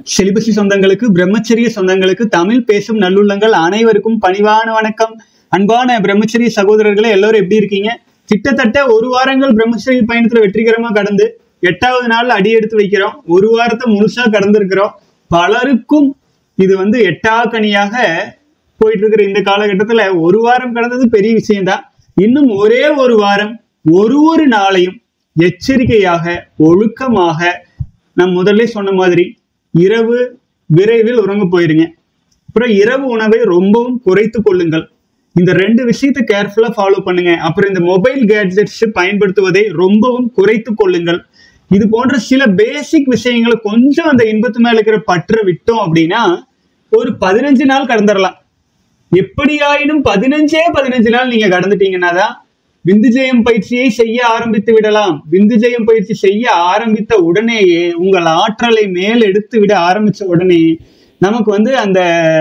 செலிபசி சொந்தங்களுக்கு பிரம்மச்சரிய சொந்தங்களுக்கு தமிழ் பேசும் நல்லுள்ளங்கள் அனைவருக்கும் பணிவான வணக்கம் அன்பான பிரம்மச்சரிய சகோதரர்களே எல்லாரும் எப்படி இருக்கீங்க கிட்டத்தட்ட ஒரு வாரங்கள் பிரம்மச்சரிய பயணத்துல வெற்றிகரமா கடந்து எட்டாவது நாள் அடி எடுத்து வைக்கிறோம் ஒரு வாரத்தை முழுசா கடந்திருக்கிறோம் பலருக்கும் இது வந்து எட்டாக்கனியாக போயிட்டு இருக்கிற இந்த காலகட்டத்துல ஒரு வாரம் கடந்தது பெரிய விஷயம்தான் இன்னும் ஒரே ஒரு வாரம் ஒரு ஒரு நாளையும் எச்சரிக்கையாக ஒழுக்கமாக நான் முதல்ல சொன்ன மாதிரி இரவு விரைவில் உறங்க போயிருங்க அப்புறம் இரவு உணவை ரொம்பவும் குறைத்து கொள்ளுங்கள் இந்த ரெண்டு விஷயத்தை கேர்ஃபுல்லா ஃபாலோ பண்ணுங்க அப்புறம் இந்த மொபைல் கேட்ஜெட்ஸ் பயன்படுத்துவதை ரொம்பவும் குறைத்து கொள்ளுங்கள் இது போன்ற சில பேசிக் விஷயங்களை கொஞ்சம் அந்த இன்பத்து மேல இருக்கிற பற்ற விட்டோம் அப்படின்னா ஒரு பதினஞ்சு நாள் கடந்துடலாம் எப்படியாயினும் பதினஞ்சே பதினஞ்சு நாள் நீங்க கடந்துட்டீங்கன்னா தான் விந்துஜெயம் பயிற்சியை செய்ய ஆரம்பித்து விடலாம் விந்துஜெயம் பயிற்சி செய்ய ஆரம்பித்த உடனேயே உங்கள் ஆற்றலை மேல் எடுத்து விட ஆரம்பிச்ச உடனே நமக்கு வந்து அந்த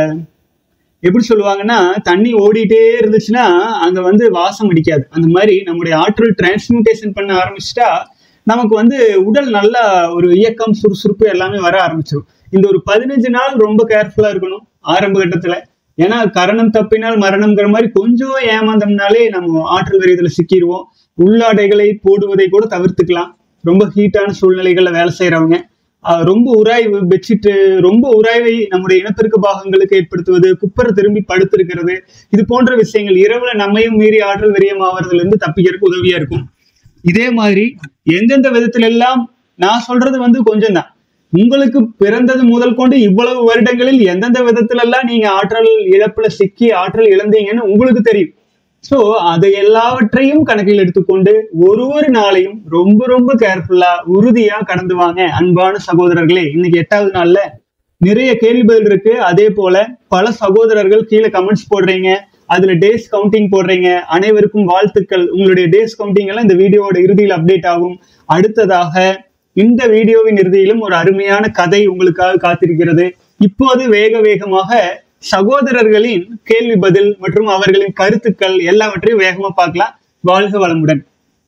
எப்படி சொல்லுவாங்கன்னா தண்ணி ஓடிட்டே இருந்துச்சுன்னா அங்க வந்து வாசம் அடிக்காது அந்த மாதிரி நம்முடைய ஆற்றல் டிரான்ஸ்மியூட்டேஷன் பண்ண ஆரம்பிச்சிட்டா நமக்கு வந்து உடல் நல்ல ஒரு இயக்கம் சுறுசுறுப்பு எல்லாமே வர ஆரம்பிச்சிடும் இந்த ஒரு பதினஞ்சு நாள் ரொம்ப கேர்ஃபுல்லா இருக்கணும் ஆரம்ப கட்டத்துல ஏன்னா கரணம் தப்பினால் மரணம்ங்கிற மாதிரி கொஞ்சம் ஏமாந்தோம்னாலே நம்ம ஆற்றல் விரியதுல சிக்கிடுவோம் உள்ளாடைகளை போடுவதை கூட தவிர்த்துக்கலாம் ரொம்ப ஹீட்டான சூழ்நிலைகள்ல வேலை செய்யறவங்க ஆஹ் ரொம்ப உராய்வு பெட்ஷீட்டு ரொம்ப உராய்வை நம்முடைய இனப்பெருக்க பாகங்களுக்கு ஏற்படுத்துவது குப்பரை திரும்பி படுத்திருக்கிறது இது போன்ற விஷயங்கள் இரவுல நம்மையும் மீறி ஆற்றல் விரியம் ஆவறதுல இருந்து தப்பிக்கிறதுக்கு உதவியா இருக்கும் இதே மாதிரி எந்தெந்த விதத்துல எல்லாம் நான் சொல்றது வந்து கொஞ்சம் தான் உங்களுக்கு பிறந்தது முதல் கொண்டு இவ்வளவு வருடங்களில் எந்தெந்த விதத்துல எல்லாம் நீங்க ஆற்றல் இழப்புல சிக்கி ஆற்றல் இழந்தீங்கன்னு உங்களுக்கு தெரியும் சோ அதை எல்லாவற்றையும் கணக்கில் எடுத்துக்கொண்டு ஒரு ஒரு நாளையும் ரொம்ப ரொம்ப கேர்ஃபுல்லா உறுதியா கடந்து வாங்க அன்பான சகோதரர்களே இன்னைக்கு எட்டாவது நாள்ல நிறைய கேள்வி பதில் இருக்கு அதே போல பல சகோதரர்கள் கீழே கமெண்ட்ஸ் போடுறீங்க அதுல டேஸ் கவுண்டிங் போடுறீங்க அனைவருக்கும் வாழ்த்துக்கள் உங்களுடைய டேஸ் கவுண்டிங் எல்லாம் இந்த வீடியோவோட இறுதியில் அப்டேட் ஆகும் அடுத்ததாக இந்த வீடியோவின் இறுதியிலும் ஒரு அருமையான கதை உங்களுக்காக காத்திருக்கிறது இப்போது வேக வேகமாக சகோதரர்களின் கேள்வி பதில் மற்றும் அவர்களின் கருத்துக்கள் எல்லாவற்றையும் வேகமா பார்க்கலாம் வாழ்க வளமுடன்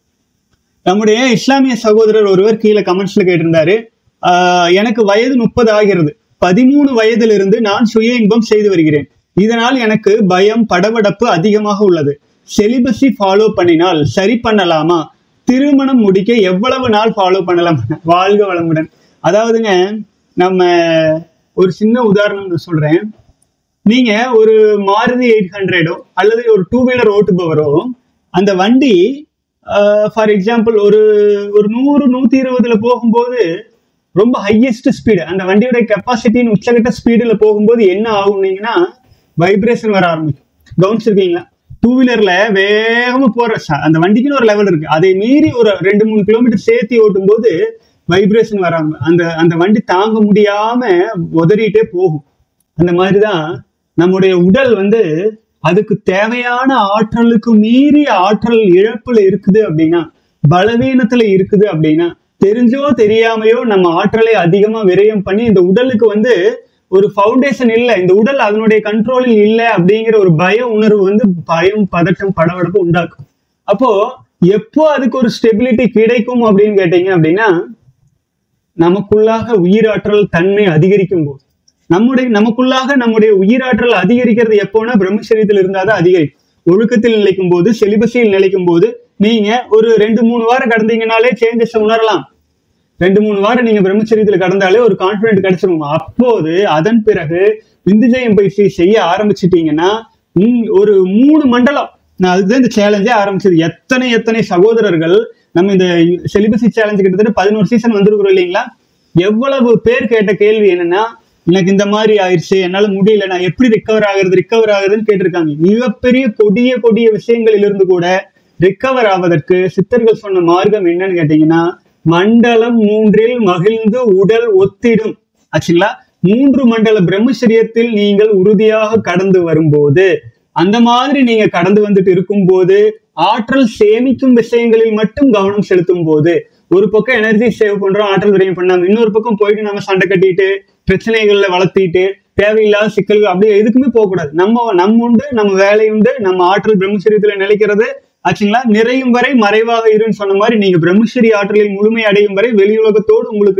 நம்முடைய இஸ்லாமிய சகோதரர் ஒருவர் கீழே கமெண்ட்ஸ்ல கேட்டிருந்தாரு ஆஹ் எனக்கு வயது முப்பது ஆகிறது பதிமூணு வயதிலிருந்து நான் சுய இன்பம் செய்து வருகிறேன் இதனால் எனக்கு பயம் படபடப்பு அதிகமாக உள்ளது செலிபஸி ஃபாலோ பண்ணினால் சரி பண்ணலாமா திருமணம் முடிக்க எவ்வளவு நாள் ஃபாலோ பண்ணலாம் வாழ்க வளமுடன் அதாவதுங்க நம்ம ஒரு சின்ன உதாரணம் நான் சொல்றேன் நீங்க ஒரு மாருதி எயிட் ஹண்ட்ரடோ அல்லது ஒரு டூ வீலர் ஓட்டுபவரோ அந்த வண்டி ஃபார் எக்ஸாம்பிள் ஒரு ஒரு நூறு நூத்தி இருபதுல போகும்போது ரொம்ப ஹையஸ்ட் ஸ்பீடு அந்த வண்டியோட கெப்பாசிட்டியின் உச்சகட்ட ஸ்பீடுல போகும்போது என்ன ஆகும்னீங்கன்னா வைப்ரேஷன் வர ஆரம்பிக்கும் கவனிச்சிருக்கீங்களா டூ வீலர்ல வேகமா போற ச- அந்த வண்டிக்குன்னு ஒரு லெவல் இருக்கு அதை மீறி ஒரு ரெண்டு மூணு கிலோமீட்டர் சேர்த்து ஓட்டும் போது வைப்ரேஷன் வராம அந்த அந்த வண்டி தாங்க முடியாம உதறிட்டே போகும் அந்த மாதிரிதான் நம்முடைய உடல் வந்து அதுக்கு தேவையான ஆற்றலுக்கு மீறி ஆற்றல் இழப்புல இருக்குது அப்படின்னா பலவீனத்துல இருக்குது அப்படின்னா தெரிஞ்சோ தெரியாமையோ நம்ம ஆற்றலை அதிகமா விரயம் பண்ணி இந்த உடலுக்கு வந்து ஒரு ஃபவுண்டேஷன் இல்ல இந்த உடல் அதனுடைய கண்ட்ரோலில் இல்ல அப்படிங்கிற ஒரு பய உணர்வு வந்து பயம் பதட்டம் படபடப்பு உண்டாக்கும் அப்போ எப்போ அதுக்கு ஒரு ஸ்டெபிலிட்டி கிடைக்கும் அப்படின்னு கேட்டீங்க அப்படின்னா நமக்குள்ளாக உயிராற்றல் தன்மை அதிகரிக்கும் போது நம்முடைய நமக்குள்ளாக நம்முடைய உயிராற்றல் அதிகரிக்கிறது எப்போனா பிரம்மச்சரியத்தில் இருந்தாதான் அதிகரிக்கும் ஒழுக்கத்தில் நிலைக்கும் போது செலிபஸியில் நிலைக்கும் போது நீங்க ஒரு ரெண்டு மூணு வாரம் கடந்தீங்கனாலே சேஞ்சஸ் உணரலாம் ரெண்டு மூணு வாரம் நீங்க பிரம்மச்சரியத்துல கடந்தாலே ஒரு கான்பிடன்ட் கிடைச்சிரும் அப்போது அதன் பிறகு விந்துஜயம் பயிற்சி செய்ய ஆரம்பிச்சிட்டீங்கன்னா உம் ஒரு மூணு மண்டலம் நான் அதுதான் இந்த சேலஞ்சே ஆரம்பிச்சது எத்தனை எத்தனை சகோதரர்கள் நம்ம இந்த செலிபஸி சேலஞ்சு கிட்டத்தட்ட பதினோரு சீசன் வந்திருக்கிறோம் இல்லைங்களா எவ்வளவு பேர் கேட்ட கேள்வி என்னன்னா எனக்கு இந்த மாதிரி ஆயிடுச்சு என்னால முடியல நான் எப்படி ரிக்கவர் ஆகுறது ரிக்கவர் ஆகுதுன்னு கேட்டிருக்காங்க மிகப்பெரிய கொடிய கொடிய விஷயங்களில் இருந்து கூட ரிக்கவர் ஆவதற்கு சித்தர்கள் சொன்ன மார்க்கம் என்னன்னு கேட்டீங்கன்னா மண்டலம் மூன்றில் மகிழ்ந்து உடல் ஒத்திடும் ஆச்சுங்களா மூன்று மண்டல பிரம்மச்சரியத்தில் நீங்கள் உறுதியாக கடந்து வரும்போது அந்த மாதிரி நீங்க கடந்து வந்துட்டு இருக்கும்போது ஆற்றல் சேமிக்கும் விஷயங்களில் மட்டும் கவனம் செலுத்தும் போது ஒரு பக்கம் எனர்ஜி சேவ் பண்றோம் ஆற்றல் விரயம் பண்ணாம இன்னொரு பக்கம் போயிட்டு நம்ம சண்டை கட்டிட்டு பிரச்சனைகள்ல வளர்த்திட்டு தேவையில்லாத சிக்கல்கள் அப்படியே எதுக்குமே போகக்கூடாது நம்ம நம்ம உண்டு நம்ம வேலை உண்டு நம்ம ஆற்றல் பிரம்மச்சரியத்துல நிலைக்கிறது ஆச்சுங்களா நிறையும் வரை மறைவாக இருன்னு சொன்ன மாதிரி நீங்க பிரம்மச்சரி ஆற்றலில் முழுமை அடையும் வரை வெளி உலகத்தோடு உங்களுக்கு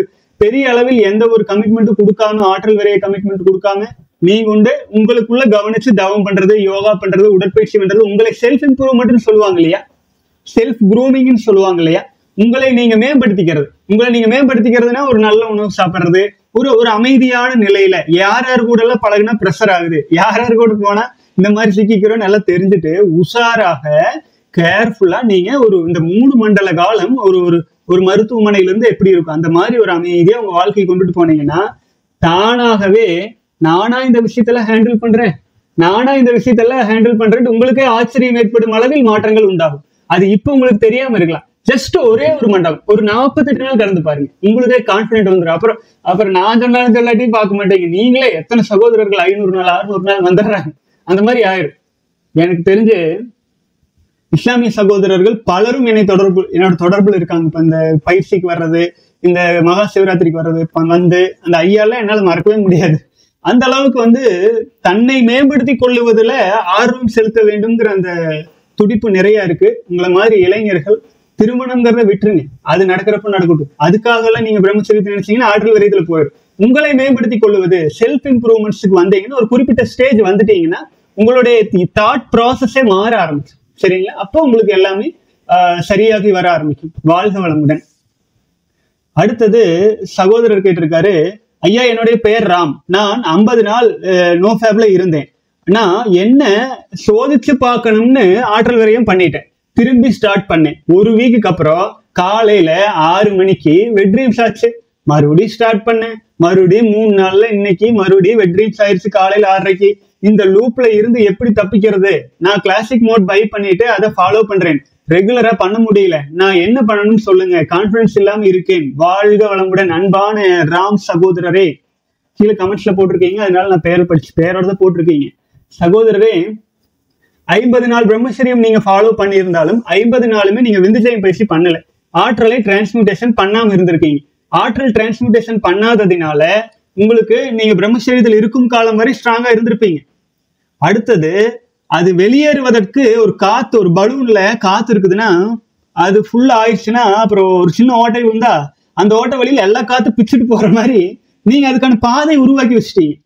பெரிய அளவில் எந்த ஒரு கமிட்மெண்ட்டும் கொடுக்காம ஆற்றல் விரைய கமிட்மெண்ட் கொடுக்காம நீங்க உண்டு உங்களுக்குள்ள கவனிச்சு தவம் பண்றது யோகா பண்றது உடற்பயிற்சி பண்றது உங்களை செல்ஃப் இம்ப்ரூவ்மெண்ட்னு சொல்லுவாங்க இல்லையா செல்ஃப் க்ரூமிங்னு சொல்லுவாங்க இல்லையா உங்களை நீங்க மேம்படுத்திக்கிறது உங்களை நீங்க மேம்படுத்திக்கிறதுனா ஒரு நல்ல உணவு சாப்பிடுறது ஒரு ஒரு அமைதியான நிலையில யார் யார் கூட எல்லாம் பழகுனா ப்ரெஷர் ஆகுது யார் யார் கூட போனா இந்த மாதிரி சிக்கிக்கிறோம் நல்லா தெரிஞ்சுட்டு உஷாராக கேர்ஃபுல்லா நீங்க ஒரு இந்த மூணு மண்டல காலம் ஒரு ஒரு ஒரு மருத்துவமனையில இருந்து எப்படி இருக்கும் அந்த மாதிரி ஒரு அமைதியா உங்க வாழ்க்கையை கொண்டுட்டு போனீங்கன்னா தானாகவே நானா இந்த விஷயத்துல ஹேண்டில் பண்றேன் நானா இந்த விஷயத்தெல்லாம் ஹேண்டில் பண்றேன் உங்களுக்கே ஆச்சரியம் ஏற்படும் அளவில் மாற்றங்கள் உண்டாகும் அது இப்போ உங்களுக்கு தெரியாம இருக்கலாம் ஜஸ்ட் ஒரே ஒரு மண்டலம் ஒரு நாற்பத்தெட்டு நாள் கடந்து பாருங்க உங்களுக்கே கான்பிடென்ட் வந்துடும் அப்புறம் அப்புறம் நான் சொன்னாலும் சொல்லாட்டியும் பார்க்க மாட்டேங்க நீங்களே எத்தனை சகோதரர்கள் ஐநூறு நாள் அறுநூறு நாள் வந்துடுறாங்க அந்த மாதிரி ஆயிரும் எனக்கு தெரிஞ்சு இஸ்லாமிய சகோதரர்கள் பலரும் என்னை தொடர்பு என்னோட தொடர்புல இருக்காங்க இப்ப இந்த பயிற்சிக்கு வர்றது இந்த மகா சிவராத்திரிக்கு வர்றது இப்ப வந்து அந்த ஐயாலாம் என்னால மறக்கவே முடியாது அந்த அளவுக்கு வந்து தன்னை மேம்படுத்தி கொள்ளுவதுல ஆர்வம் செலுத்த வேண்டும்ங்கிற அந்த துடிப்பு நிறைய இருக்கு உங்களை மாதிரி இளைஞர்கள் திருமணங்கிறத விட்டுருங்க அது நடக்கிறப்ப நடக்கட்டும் அதுக்காக எல்லாம் நீங்க பிரம்மச்சரியத்தை நினைச்சீங்கன்னா ஆற்றல் விரைத்துல போயிடும் உங்களை மேம்படுத்தி கொள்வது செல்ஃப் இம்ப்ரூவ்மெண்ட்ஸ்க்கு வந்தீங்கன்னா ஒரு குறிப்பிட்ட ஸ்டேஜ் வந்துட்டீங்கன்னா உங்களுடைய தாட் ப்ராசஸே மாற ஆரம்பிச்சு சரிங்களா அப்போ உங்களுக்கு எல்லாமே ஆஹ், சரியாகி வர ஆரம்பிக்கும் வாழ்க வளமுடன் அடுத்தது சகோதரர் கேட்டிருக்காரு ஐயா என்னுடைய பெயர் ராம் நான் ஐம்பது நாள் நோ ஃபேப்ல இருந்தேன் நான் என்ன சோதிச்சு பார்க்கணும்னு ஆற்றல் வரையும் பண்ணிட்டேன் திரும்பி ஸ்டார்ட் பண்ணேன் ஒரு வீக்குக்கு அப்புறம் காலையில ஆறு மணிக்கு வெட்ரீம்ஸ் ஆச்சு மறுபடியும் ஸ்டார்ட் பண்ணேன் மறுபடியும் மூணு நாள்ல இன்னைக்கு மறுபடியும் வெட்ரீம்ஸ் ஆயிடுச்சு காலையில ஆறரைக்கு இந்த லூப்ல இருந்து எப்படி தப்பிக்கிறது நான் கிளாசிக் மோட் பை பண்ணிட்டு அதை ஃபாலோ பண்றேன் ரெகுலரா பண்ண முடியல நான் என்ன பண்ணணும்னு சொல்லுங்க கான்பிடன்ஸ் இல்லாம இருக்கேன் வாழ்க வளமுடன் அன்பான ராம் சகோதரரே கீழே கமெண்ட்ஸ்ல போட்டிருக்கீங்க அதனால நான் பேரை படிச்சு பேரோட தான் போட்டிருக்கீங்க சகோதரரே ஐம்பது நாள் பிரம்மச்சரியம் நீங்க ஃபாலோ பண்ணியிருந்தாலும் ஐம்பது நாளுமே நீங்க விந்துஜயம் பயிற்சி பண்ணல ஆற்றலை டிரான்ஸ்மியூட்டேஷன் பண்ணாம இருந்திருக்கீங்க ஆற்றல் டிரான்ஸ்மியூட்டேஷன் பண்ணாததினால உங்களுக்கு நீங்க பிரம்மச்சரியத்தில் இருக்கும் காலம் வரை ஸ்ட்ராங்கா இருந்திருப்பீங்க அடுத்தது அது வெளியேறுவதற்கு ஒரு காத்து ஒரு பலூன்ல காத்து இருக்குதுன்னா அது ஃபுல் ஆயிடுச்சுன்னா அப்புறம் ஒரு சின்ன ஓட்டை இருந்தா அந்த ஓட்டை வழியில எல்லா காத்து பிச்சுட்டு போற மாதிரி நீங்க அதுக்கான பாதை உருவாக்கி வச்சிட்டீங்க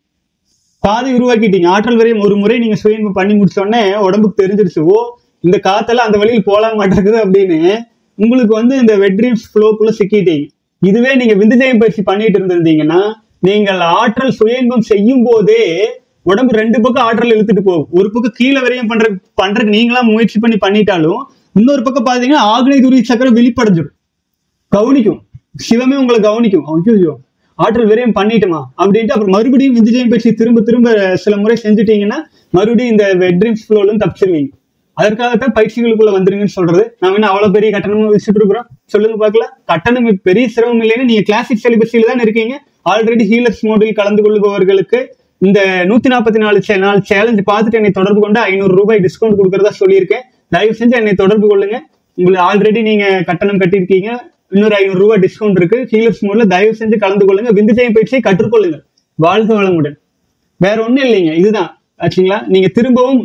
பாதை உருவாக்கிட்டீங்க ஆற்றல் வரையும் ஒரு முறை நீங்க சுயன்பு பண்ணி முடிச்ச உடனே உடம்புக்கு தெரிஞ்சிருச்சு ஓ இந்த காத்தெல்லாம் அந்த வழியில் போலாம் மாட்டேங்குது அப்படின்னு உங்களுக்கு வந்து இந்த வெட்ரீம்ஸ் ஃப்ளோக்குள்ள சிக்கிட்டீங்க இதுவே நீங்க விந்துஜயம் பயிற்சி பண்ணிட்டு இருந்திருந்தீங்கன்னா நீங்கள் ஆற்றல் சுயன்பம் செய்யும் போதே உடம்பு ரெண்டு பக்கம் ஆற்றல் இழுத்துட்டு போகும் ஒரு பக்கம் கீழே வரையும் பண்ற பண்றதுக்கு நீங்களா முயற்சி பண்ணி பண்ணிட்டாலும் இன்னொரு பக்கம் பாத்தீங்கன்னா ஆக்னை துரி சக்கரம் வெளிப்படைஞ்சிடும் கவனிக்கும் சிவமே உங்களை கவனிக்கும் ஐயோ ஆற்றல் விரயம் பண்ணிட்டுமா அப்படின்ட்டு அப்புறம் மறுபடியும் விந்துஜயம் பயிற்சி திரும்ப திரும்ப சில முறை செஞ்சுட்டீங்கன்னா மறுபடியும் இந்த வெட்ரீம்ஸ் ஃப்ளோலும் தப்பிச்சிருவீங்க அதற்காகத்தான் பயிற்சிகளுக்குள்ள வந்துருங்கன்னு சொல்றது நாம என்ன அவ்வளவு பெரிய கட்டணமா வச்சுட்டு இருக்கிறோம் சொல்லுங்க பார்க்கலாம் கட்டணம் பெரிய சிரமம் இல்லைன்னு நீங்க கிளாசிக் செலிபஸில தான் இருக்கீங்க ஆல்ரெடி ஹீலர்ஸ் மோடில் கலந்து கொள்பவர்களுக்கு இந்த நூத்தி நாற்பத்தி நாலு சே- நாள் சேலஞ்ச் பார்த்துட்டு என்னை தொடர்பு கொண்டு ஐநூறு ரூபாய் டிஸ்கவுண்ட் கொடுக்கறதா சொல்லியிருக்கேன் தயவு செஞ்சு என்னை தொடர்பு கொள்ளுங்க உங்களுக்கு ஆல்ரெடி நீங்க கட்டணம் கட்டியிருக்கீங்க இன்னொரு ஐநூறு ரூபாய் டிஸ்கவுண்ட் இருக்கு ஹீலர்ஸ் மோட்ல தயவு செஞ்சு கலந்து கொள்ளுங்க விந்துஜயம் பயிற்சியை கற்றுக்கொள்ளுங்க வாழ்க வளமுடன் வேற ஒண்ணும் இல்லைங்க இதுதான் ஆச்சுங்களா நீங்க திரும்பவும்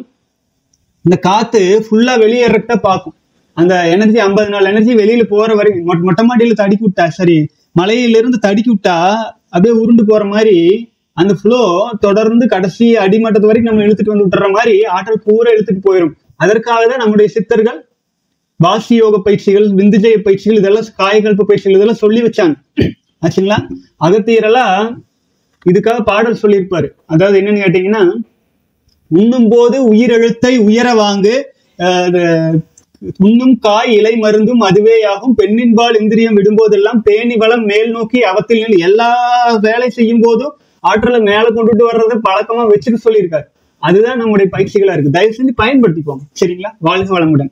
இந்த காத்து ஃபுல்லா வெளியேறத பார்க்கும் அந்த எனர்ஜி ஐம்பது நாள் எனர்ஜி வெளியில போற வரைக்கும் மொட்- மொட்டை மாடியில தடுக்கி விட்டா சரி மலையில இருந்து தடுக்கி விட்டா அப்படியே உருண்டு போற மாதிரி அந்த ஃப்ளோ தொடர்ந்து கடைசி அடிமட்டத்து வரைக்கும் நம்ம இழுத்துட்டு வந்து விட்டுற மாதிரி ஆற்றல் பூரா இழுத்துட்டு போயிடும் அதற்காக தான் நம்முடைய சித்தர்கள் வாசி யோக பயிற்சிகள் விந்துஜய பயிற்சிகள் இதெல்லாம் காயகல்ப பயிற்சிகள் இதெல்லாம் சொல்லி வச்சாங்க ஆச்சுங்களா அகத்தியரெல்லாம் இதுக்காக பாடல் சொல்லியிருப்பாரு அதாவது என்னன்னு கேட்டீங்கன்னா உண்ணும் போது உயிரெழுத்தை உயர வாங்கு அஹ் அது உண்ணும் காய் இலை மருந்தும் அதுவேயாகும் பெண்ணின்பால் இந்திரியம் விடும்போதெல்லாம் பேணி வளம் மேல் நோக்கி அவத்தில் நின்று எல்லா வேலை செய்யும் போதும் ஆற்றலை மேல கொண்டுட்டு வர்றதை பழக்கமா வச்சுக்க சொல்லியிருக்காரு அதுதான் நம்முடைய பயிற்சிகளா இருக்கு தயவு செஞ்சு பயன்படுத்திக்கோங்க சரிங்களா வாழ்க வளமுடன்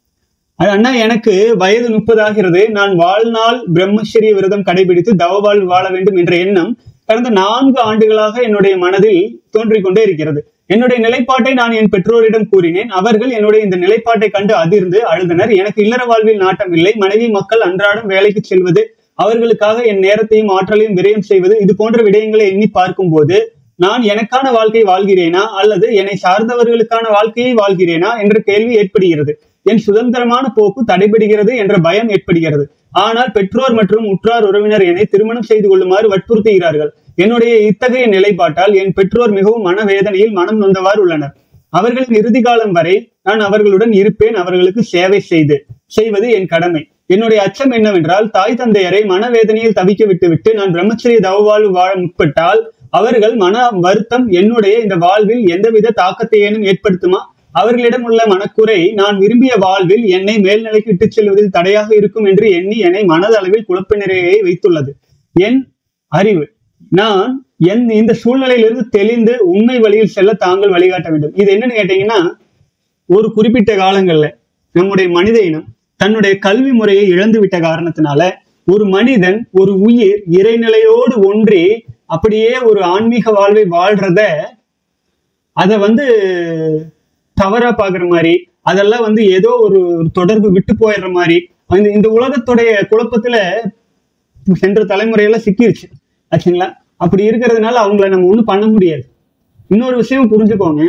அது அண்ணா எனக்கு வயது முப்பது ஆகிறது நான் வாழ்நாள் பிரம்மச்சரிய விரதம் கடைபிடித்து தவவாழ் வாழ வேண்டும் என்ற எண்ணம் கடந்த நான்கு ஆண்டுகளாக என்னுடைய மனதில் தோன்றிக் கொண்டே இருக்கிறது என்னுடைய நிலைப்பாட்டை நான் என் பெற்றோரிடம் கூறினேன் அவர்கள் என்னுடைய இந்த நிலைப்பாட்டை கண்டு அதிர்ந்து அழுதனர் எனக்கு இல்லற வாழ்வில் நாட்டம் இல்லை மனைவி மக்கள் அன்றாடம் வேலைக்கு செல்வது அவர்களுக்காக என் நேரத்தையும் ஆற்றலையும் விரயம் செய்வது இது போன்ற விடயங்களை எண்ணி பார்க்கும்போது நான் எனக்கான வாழ்க்கை வாழ்கிறேனா அல்லது என்னை சார்ந்தவர்களுக்கான வாழ்க்கையை வாழ்கிறேனா என்ற கேள்வி ஏற்படுகிறது என் சுதந்திரமான போக்கு தடைபடுகிறது என்ற பயம் ஏற்படுகிறது ஆனால் பெற்றோர் மற்றும் உற்றார் உறவினர் என்னை திருமணம் செய்து கொள்ளுமாறு வற்புறுத்துகிறார்கள் என்னுடைய இத்தகைய நிலைப்பாட்டால் என் பெற்றோர் மிகவும் மனவேதனையில் மனம் நொந்தவாறு உள்ளனர் அவர்களின் இறுதி காலம் வரை நான் அவர்களுடன் இருப்பேன் அவர்களுக்கு சேவை செய்து செய்வது என் கடமை என்னுடைய அச்சம் என்னவென்றால் தாய் தந்தையரை மனவேதனையில் தவிக்க விட்டுவிட்டு நான் பிரம்மச்சரிய தவவாழ்வு வாழ முற்பட்டால் அவர்கள் மன வருத்தம் என்னுடைய இந்த வாழ்வில் எந்தவித தாக்கத்தையேனும் ஏற்படுத்துமா அவர்களிடம் உள்ள மனக்குறை நான் விரும்பிய வாழ்வில் என்னை மேல்நிலைக்கு இட்டுச் செல்வதில் தடையாக இருக்கும் என்று எண்ணி என்னை மனதளவில் குழப்ப நிறையை வைத்துள்ளது என் அறிவு நான் என் இந்த சூழ்நிலையிலிருந்து தெளிந்து உண்மை வழியில் செல்ல தாங்கள் வழிகாட்ட வேண்டும் இது என்னன்னு கேட்டீங்கன்னா ஒரு குறிப்பிட்ட காலங்கள்ல நம்முடைய மனித இனம் தன்னுடைய கல்வி முறையை இழந்து விட்ட காரணத்தினால ஒரு மனிதன் ஒரு உயிர் இறைநிலையோடு ஒன்றி அப்படியே ஒரு ஆன்மீக வாழ்வை வாழ்றத அதை வந்து தவறா பாக்குற மாதிரி அதெல்லாம் வந்து ஏதோ ஒரு ஒரு தொடர்பு விட்டு போயிடுற மாதிரி இந்த இந்த உலகத்துடைய குழப்பத்துல சென்ற தலைமுறையில சிக்கிருச்சு ஆச்சுங்களா அப்படி இருக்கிறதுனால அவங்கள நம்ம ஒண்ணும் பண்ண முடியாது இன்னொரு விஷயம் புரிஞ்சுக்கோங்க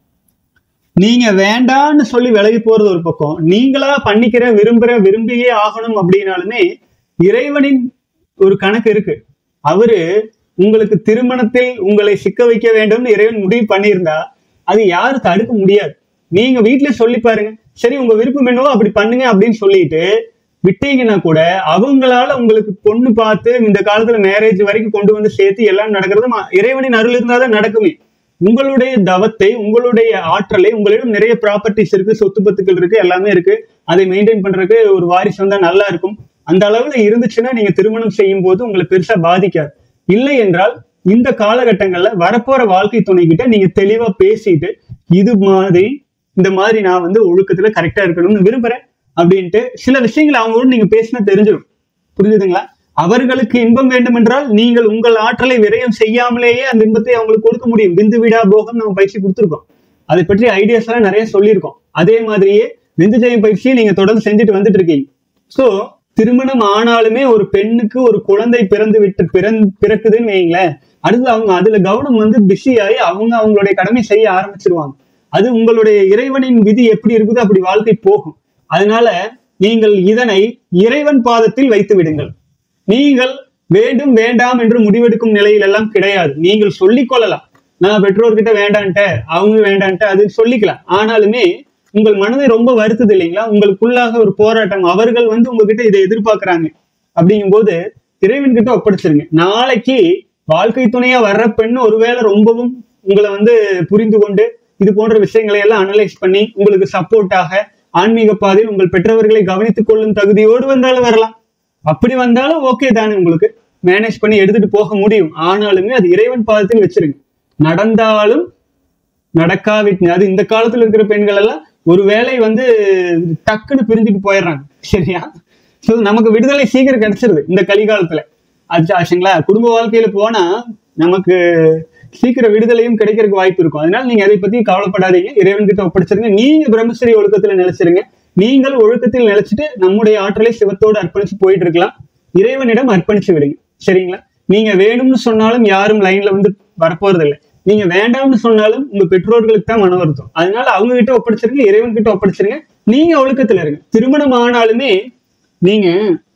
நீங்க வேண்டான்னு சொல்லி விலகி போறது ஒரு பக்கம் நீங்களா பண்ணிக்கிற விரும்புற விரும்பியே ஆகணும் அப்படின்னாலுமே இறைவனின் ஒரு கணக்கு இருக்கு அவரு உங்களுக்கு திருமணத்தில் உங்களை சிக்க வைக்க வேண்டும்னு இறைவன் முடிவு பண்ணியிருந்தா அது யாரும் தடுக்க முடியாது நீங்க வீட்டுல சொல்லி பாருங்க சரி உங்க விருப்பம் என்னவோ அப்படி பண்ணுங்க அப்படின்னு சொல்லிட்டு விட்டீங்கன்னா கூட அவங்களால உங்களுக்கு பொண்ணு பார்த்து இந்த காலத்துல மேரேஜ் வரைக்கும் கொண்டு வந்து சேர்த்து எல்லாம் நடக்கிறது ம- இறைவனின் அருள் இருந்தாதான் நடக்குமே உங்களுடைய தவத்தை உங்களுடைய ஆற்றலை உங்களிடம் நிறைய ப்ராப்பர்ட்டிஸ் இருக்கு சொத்து பத்துக்கள் இருக்கு எல்லாமே இருக்கு அதை மெயின்டைன் பண்றதுக்கு ஒரு வாரிசு வந்தா நல்லா இருக்கும் அந்த அளவுல இருந்துச்சுன்னா நீங்க திருமணம் செய்யும் போது உங்களை பெருசா பாதிக்காது இல்லை என்றால் இந்த காலகட்டங்கள்ல வரப்போற வாழ்க்கை துணை கிட்ட நீங்க தெளிவா பேசிட்டு இது மாதிரி இந்த மாதிரி நான் வந்து ஒழுக்கத்துல கரெக்டா இருக்கணும்னு விரும்புறேன் அப்படின்ட்டு சில விஷயங்களை அவங்களோட நீங்க பேசினா தெரிஞ்சிடும் புரிஞ்சுதுங்களா அவர்களுக்கு இன்பம் வேண்டும் என்றால் நீங்கள் உங்கள் ஆற்றலை விரயம் செய்யாமலேயே அந்த இன்பத்தை அவங்களுக்கு கொடுக்க முடியும் விந்து விடா போகம் நம்ம பயிற்சி கொடுத்துருக்கோம் அதை பற்றி ஐடியாஸ் எல்லாம் நிறைய சொல்லியிருக்கோம் அதே மாதிரியே விந்து ஜெயம் பயிற்சியை நீங்க தொடர்ந்து செஞ்சுட்டு வந்துட்டு இருக்கீங்க சோ திருமணம் ஆனாலுமே ஒரு பெண்ணுக்கு ஒரு குழந்தை பிறந்து விட்டு பிறந் பிறக்குதுன்னு வைங்களேன் அடுத்து அவங்க அதுல கவனம் வந்து பிஸி ஆகி அவங்க அவங்களுடைய கடமை செய்ய ஆரம்பிச்சிருவாங்க அது உங்களுடைய இறைவனின் விதி எப்படி இருக்குதோ அப்படி வாழ்க்கை போகும் அதனால நீங்கள் இதனை இறைவன் பாதத்தில் வைத்து விடுங்கள் நீங்கள் வேண்டும் வேண்டாம் என்று முடிவெடுக்கும் நிலையில் எல்லாம் கிடையாது நீங்கள் சொல்லிக் கொள்ளலாம் நான் பெற்றோர்கிட்ட வேண்டான்ட்ட அவங்க வேண்டான்ட்ட அது சொல்லிக்கலாம் ஆனாலுமே உங்கள் மனதை ரொம்ப வருத்துது இல்லைங்களா உங்களுக்குள்ளாக ஒரு போராட்டம் அவர்கள் வந்து உங்ககிட்ட இதை எதிர்பார்க்கறாங்க அப்படிங்கும்போது இறைவன் கிட்ட ஒப்படைச்சிருங்க நாளைக்கு வாழ்க்கை துணையா வர்ற பெண் ஒருவேளை ரொம்பவும் உங்களை வந்து புரிந்து கொண்டு இது போன்ற விஷயங்களை எல்லாம் அனலைஸ் பண்ணி உங்களுக்கு சப்போர்ட்டாக ஆன்மீக பாதையில் உங்கள் பெற்றவர்களை கவனித்துக் கொள்ளும் தகுதியோடு வந்தாலும் வரலாம் அப்படி வந்தாலும் ஓகே தானே உங்களுக்கு மேனேஜ் பண்ணி எடுத்துட்டு போக முடியும் ஆனாலுமே அது இறைவன் பாதத்தில் வச்சிருங்க நடந்தாலும் நடக்காவிட்டு அது இந்த காலத்துல இருக்கிற பெண்கள் எல்லாம் ஒரு வேளை வந்து டக்குன்னு பிரிஞ்சுட்டு போயிடுறாங்க சரியா ஸோ நமக்கு விடுதலை சீக்கிரம் கிடைச்சிருது இந்த கலிகாலத்துல அது ஆச்சுங்களா குடும்ப வாழ்க்கையில போனா நமக்கு சீக்கிரம் விடுதலையும் கிடைக்கிறதுக்கு வாய்ப்பு இருக்கும் அதனால நீங்க அதை பத்தி கவலைப்படாதீங்க இறைவன் கிட்ட ஒப்படைச்சிருங்க நீங்க பிரம்மச்சரி ஒழுக்கத்துல நிலைச்சிருங்க நீங்கள் ஒழுக்கத்தில் நிலைச்சிட்டு நம்முடைய ஆற்றலை சிவத்தோடு அர்ப்பணிச்சு போயிட்டு இருக்கலாம் இறைவனிடம் அர்ப்பணிச்சு விடுங்க சரிங்களா நீங்க வேணும்னு சொன்னாலும் யாரும் லைன்ல வந்து வரப்போறது இல்லை நீங்க வேண்டாம்னு சொன்னாலும் உங்க பெற்றோர்களுக்கு தான் மன வருத்தம் அதனால அவங்க கிட்ட ஒப்படைச்சிருங்க இறைவன் கிட்ட ஒப்படைச்சிருங்க நீங்க ஒழுக்கத்துல இருங்க திருமணம் ஆனாலுமே நீங்க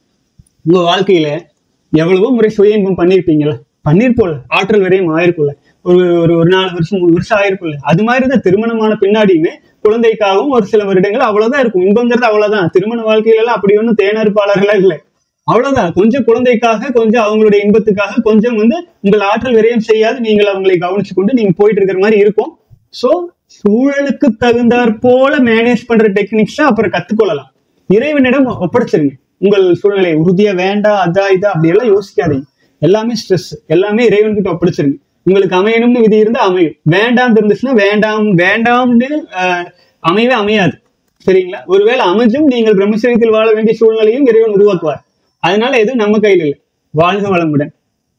உங்க வாழ்க்கையில எவ்வளவோ முறை சுய இன்பம் பண்ணியிருப்பீங்கல்ல பண்ணிருப்போம்ல ஆற்றல் விரையும் ஆயிருக்கும்ல ஒரு ஒரு ஒரு நாலு வருஷம் மூணு வருஷம் ஆயிருக்கும்ல அது மாதிரி தான் திருமணமான பின்னாடியுமே குழந்தைக்காகவும் ஒரு சில வருடங்கள் அவ்வளவுதான் இருக்கும் இன்பங்கிறது அவ்வளவுதான் திருமண வாழ்க்கையில எல்லாம் அப்படி ஒன்றும் தேனறுப்பாளர்களா இல்லை அவ்வளவுதான் கொஞ்சம் குழந்தைக்காக கொஞ்சம் அவங்களுடைய இன்பத்துக்காக கொஞ்சம் வந்து உங்கள் ஆற்றல் விரயம் செய்யாது நீங்கள் அவங்களை கவனிச்சு கொண்டு நீங்க போயிட்டு இருக்கிற மாதிரி இருக்கும் சோ சூழலுக்கு தகுந்தாற் போல மேனேஜ் பண்ற டெக்னிக்ஸ் அப்புறம் கத்துக்கொள்ளலாம் இறைவனிடம் ஒப்படைச்சிருங்க உங்கள் சூழ்நிலை உறுதியா வேண்டாம் அதா இதா அப்படி எல்லாம் யோசிக்காதீங்க எல்லாமே ஸ்ட்ரெஸ் எல்லாமே இறைவன் கிட்ட ஒப்படைச்சிருங்க உங்களுக்கு அமையணும்னு விதி இருந்தா அமையும் வேண்டாம் இருந்துச்சுன்னா வேண்டாம் வேண்டாம்னு ஆஹ், அமையவே அமையாது சரிங்களா ஒருவேளை அமைஞ்சும் நீங்கள் பிரம்மச்சரியத்தில் வாழ வேண்டிய சூழ்நிலையும் இறைவன் உருவாக்குவார் அதனால எதுவும் நம்ம கையில் இல்லை வாழ்க வளமுடன்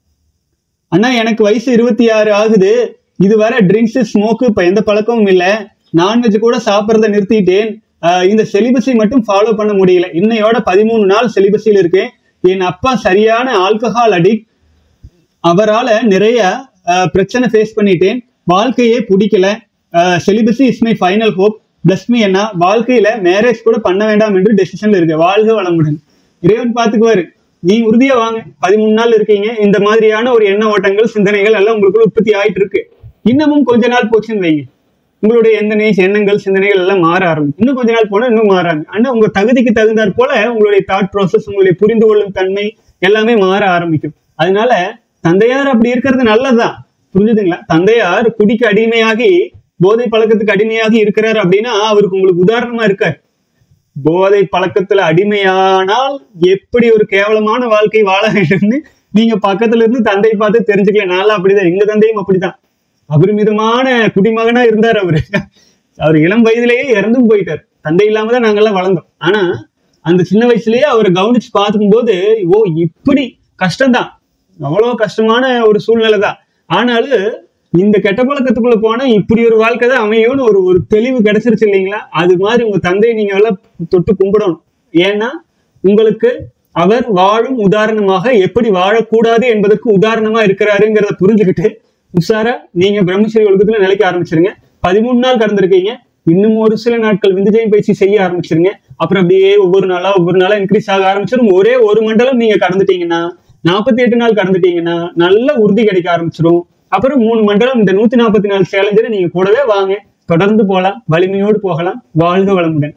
அண்ணா எனக்கு வயசு இருபத்தி ஆறு ஆகுது இதுவரை ட்ரிங்க்ஸ் ஸ்மோக்கு இப்ப எந்த பழக்கமும் இல்ல நான்வெஜ் கூட சாப்பிட்றத நிறுத்திட்டேன் ஆஹ் இந்த செலிபஸை மட்டும் ஃபாலோ பண்ண முடியல இன்னையோட பதிமூணு நாள் செலிபஸில் இருக்கேன் என் அப்பா சரியான ஆல்கஹால் அடிக்ட் அவரால நிறைய அஹ், பிரச்சனை ஃபேஸ் பண்ணிட்டேன் வாழ்க்கையே பிடிக்கல celibacy is my final hope bless me என்ன வாழ்க்கையில மேரேஜ் கூட பண்ண வேண்டாம் என்று டெசிஷன்ல இருக்கு வாழ்க வளமுடன் இறைவன் பாத்துக்குவாரு நீ உறுதியா வாங்க பதிமூணு நாள் இருக்கீங்க இந்த மாதிரியான ஒரு எண்ண ஓட்டங்கள் சிந்தனைகள் எல்லாம் உங்களுக்குள்ள உற்பத்தி ஆயிட்டு இருக்கு இன்னமும் கொஞ்ச நாள் போச்சுன்னு வைங்க உங்களுடைய எந்த எண்ணங்கள் சிந்தனைகள் எல்லாம் மாற ஆரம்பிக்கும் இன்னும் கொஞ்ச நாள் போனா இன்னும் மாறாங்க ஆனா உங்க தகுதிக்கு தகுந்தாற் போல உங்களுடைய தாட் ப்ராசஸ் உங்களுடைய புரிந்து கொள்ளும் தன்மை எல்லாமே மாற ஆரம்பிக்கும் அதனால தந்தையார் அப்படி இருக்கிறது நல்லதுதான் புரிஞ்சுதுங்களா தந்தையார் குடிக்கு அடிமையாகி போதை பழக்கத்துக்கு அடிமையாகி இருக்கிறார் அப்படின்னா அவருக்கு உங்களுக்கு உதாரணமா இருக்கார் போதை பழக்கத்துல அடிமையானால் எப்படி ஒரு கேவலமான வாழ்க்கை வாழ வேண்டும்னு நீங்க பக்கத்துல இருந்து தந்தை பார்த்து தெரிஞ்சுக்கலாம் நான்லாம் அப்படிதான் எங்க தந்தையும் அப்படிதான் அபரிமிதமான குடிமகனா இருந்தார் அவரு அவர் இளம் வயதிலேயே இறந்தும் போயிட்டார் தந்தை இல்லாம தான் நாங்கெல்லாம் வளர்ந்தோம் ஆனா அந்த சின்ன வயசுலயே அவரை கவனிச்சு பார்க்கும் போது ஓ இப்படி கஷ்டம்தான் அவ்வளவு கஷ்டமான ஒரு சூழ்நிலை தான் ஆனாலும் இந்த கெட்ட பழக்கத்துக்குள்ள போனா இப்படி ஒரு வாழ்க்கை தான் அமையும்னு ஒரு ஒரு தெளிவு கிடைச்சிருச்சு இல்லைங்களா அது மாதிரி உங்க தந்தையை நீங்க எல்லாம் தொட்டு கும்பிடணும் ஏன்னா உங்களுக்கு அவர் வாழும் உதாரணமாக எப்படி வாழக்கூடாது என்பதற்கு உதாரணமா இருக்கிறாருங்கிறத புரிஞ்சுக்கிட்டு உஷாரா நீங்க பிரம்மச்சரி ஒழுக்கத்துல நிலைக்க ஆரம்பிச்சிருங்க பதிமூணு நாள் கடந்திருக்கீங்க இன்னும் ஒரு சில நாட்கள் விந்துஜயம் பயிற்சி செய்ய ஆரம்பிச்சிருங்க அப்புறம் அப்படியே ஒவ்வொரு நாளா ஒவ்வொரு நாளா இன்க்ரீஸ் ஆக ஆரம்பிச்சிடும் ஒரே ஒரு மண்டலம் நீங்க கடந்துட்டீங்கன்னா நாற்பத்தி எட்டு நாள் கடந்துட்டீங்கன்னா நல்ல உறுதி கிடைக்க ஆரம்பிச்சிடும் அப்புறம் மூணு மண்டலம் இந்த நூத்தி நாற்பத்தி நாலு சேலஞ்சரை நீங்க கூடவே வாங்க தொடர்ந்து போகலாம் வலிமையோடு போகலாம் வாழ்க வளமுடன்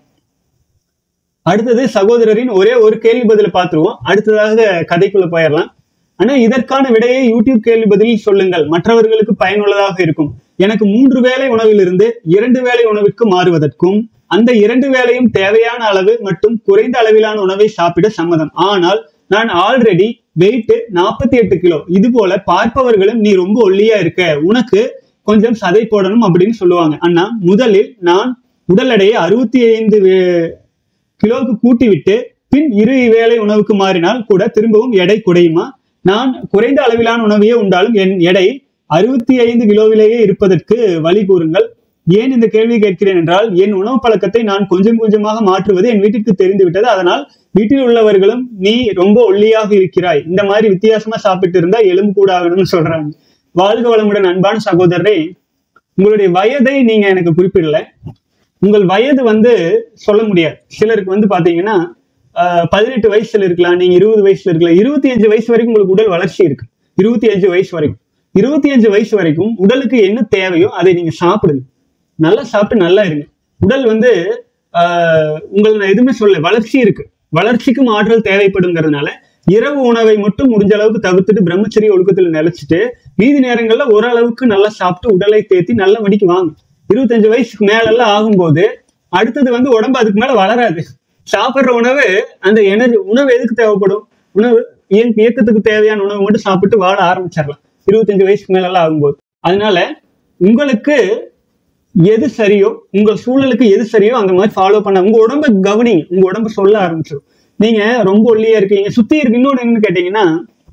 அடுத்தது சகோதரரின் ஒரே ஒரு கேள்வி பதில பார்த்துருவோம் அடுத்ததாக கதைக்குள்ள போயிடலாம் ஆனா இதற்கான விடையை யூடியூப் கேள்வி பதிலில் சொல்லுங்கள் மற்றவர்களுக்கு பயனுள்ளதாக இருக்கும் எனக்கு மூன்று வேளை உணவிலிருந்து இரண்டு வேளை உணவிற்கு மாறுவதற்கும் அந்த இரண்டு வேளையும் தேவையான அளவு மற்றும் குறைந்த அளவிலான உணவை சாப்பிட சம்மதம் ஆனால் நான் ஆல்ரெடி வெயிட் நாற்பத்தி எட்டு கிலோ இது போல பார்ப்பவர்களும் நீ ரொம்ப ஒல்லியா இருக்க உனக்கு கொஞ்சம் சதை போடணும் அப்படின்னு சொல்லுவாங்க அண்ணா முதலில் நான் உடல் எடையை அறுபத்தி ஐந்து கிலோவுக்கு கூட்டி விட்டு பின் இரு வேளை உணவுக்கு மாறினால் கூட திரும்பவும் எடை குறையுமா நான் குறைந்த அளவிலான உணவையே உண்டாலும் என் எடை அறுபத்தி ஐந்து கிலோவிலேயே இருப்பதற்கு வழி கூறுங்கள் ஏன் இந்த கேள்வி கேட்கிறேன் என்றால் என் உணவு பழக்கத்தை நான் கொஞ்சம் கொஞ்சமாக மாற்றுவது என் வீட்டிற்கு தெரிந்து விட்டது அதனால் வீட்டில் உள்ளவர்களும் நீ ரொம்ப ஒல்லியாக இருக்கிறாய் இந்த மாதிரி வித்தியாசமா சாப்பிட்டு இருந்தா எலும்பு கூட ஆகணும்னு சொல்றாங்க வாழ்க வளமுடன் அன்பான சகோதரரே உங்களுடைய வயதை நீங்க எனக்கு குறிப்பிடல உங்கள் வயது வந்து சொல்ல முடியாது சிலருக்கு வந்து பாத்தீங்கன்னா ஆஹ், பதினெட்டு வயசுல இருக்கலாம் நீங்க இருபது வயசுல இருக்கலாம் இருபத்தி அஞ்சு வயசு வரைக்கும் உங்களுக்கு உடல் வளர்ச்சி இருக்கு இருபத்தி அஞ்சு வயசு வரைக்கும் இருபத்தி அஞ்சு வயசு வரைக்கும் உடலுக்கு என்ன தேவையோ அதை நீங்க சாப்பிடுங்க நல்லா சாப்பிட்டு நல்லா இருங்க உடல் வந்து ஆஹ், உங்களை நான் எதுவுமே சொல்ல வளர்ச்சி இருக்கு வளர்ச்சிக்கும் ஆற்றல் தேவைப்படுங்கிறதுனால இரவு உணவை மட்டும் முடிஞ்ச அளவுக்கு தவிர்த்துட்டு பிரம்மச்சரிய ஒழுக்கத்துல நிலைச்சிட்டு மீதி நேரங்கள்ல ஓரளவுக்கு நல்லா சாப்பிட்டு உடலை தேத்தி நல்ல மடிக்கு வாங்க இருபத்தஞ்சு வயசுக்கு மேலெல்லாம் ஆகும்போது அடுத்தது வந்து உடம்பு அதுக்கு மேல வளராது சாப்பிடுற உணவு அந்த எனர்ஜி உணவு எதுக்கு தேவைப்படும் உணவு இயக்க- இயக்கத்துக்கு தேவையான உணவு மட்டும் சாப்பிட்டு வாழ ஆரம்பிச்சிடலாம் இருபத்தஞ்சு வயசுக்கு மேலெல்லாம் ஆகும்போது அதனால உங்களுக்கு எது சரியோ உங்க சூழலுக்கு எது சரியோ அந்த மாதிரி ஃபாலோ பண்ண உங்க உடம்ப கவனிங்க உங்க உடம்பு சொல்ல ஆரம்பிச்சிடும் நீங்க ரொம்ப ஒல்லியா இருக்கீங்க சுத்தி இருக்கு இன்னொன்னு என்னன்னு கேட்டீங்கன்னா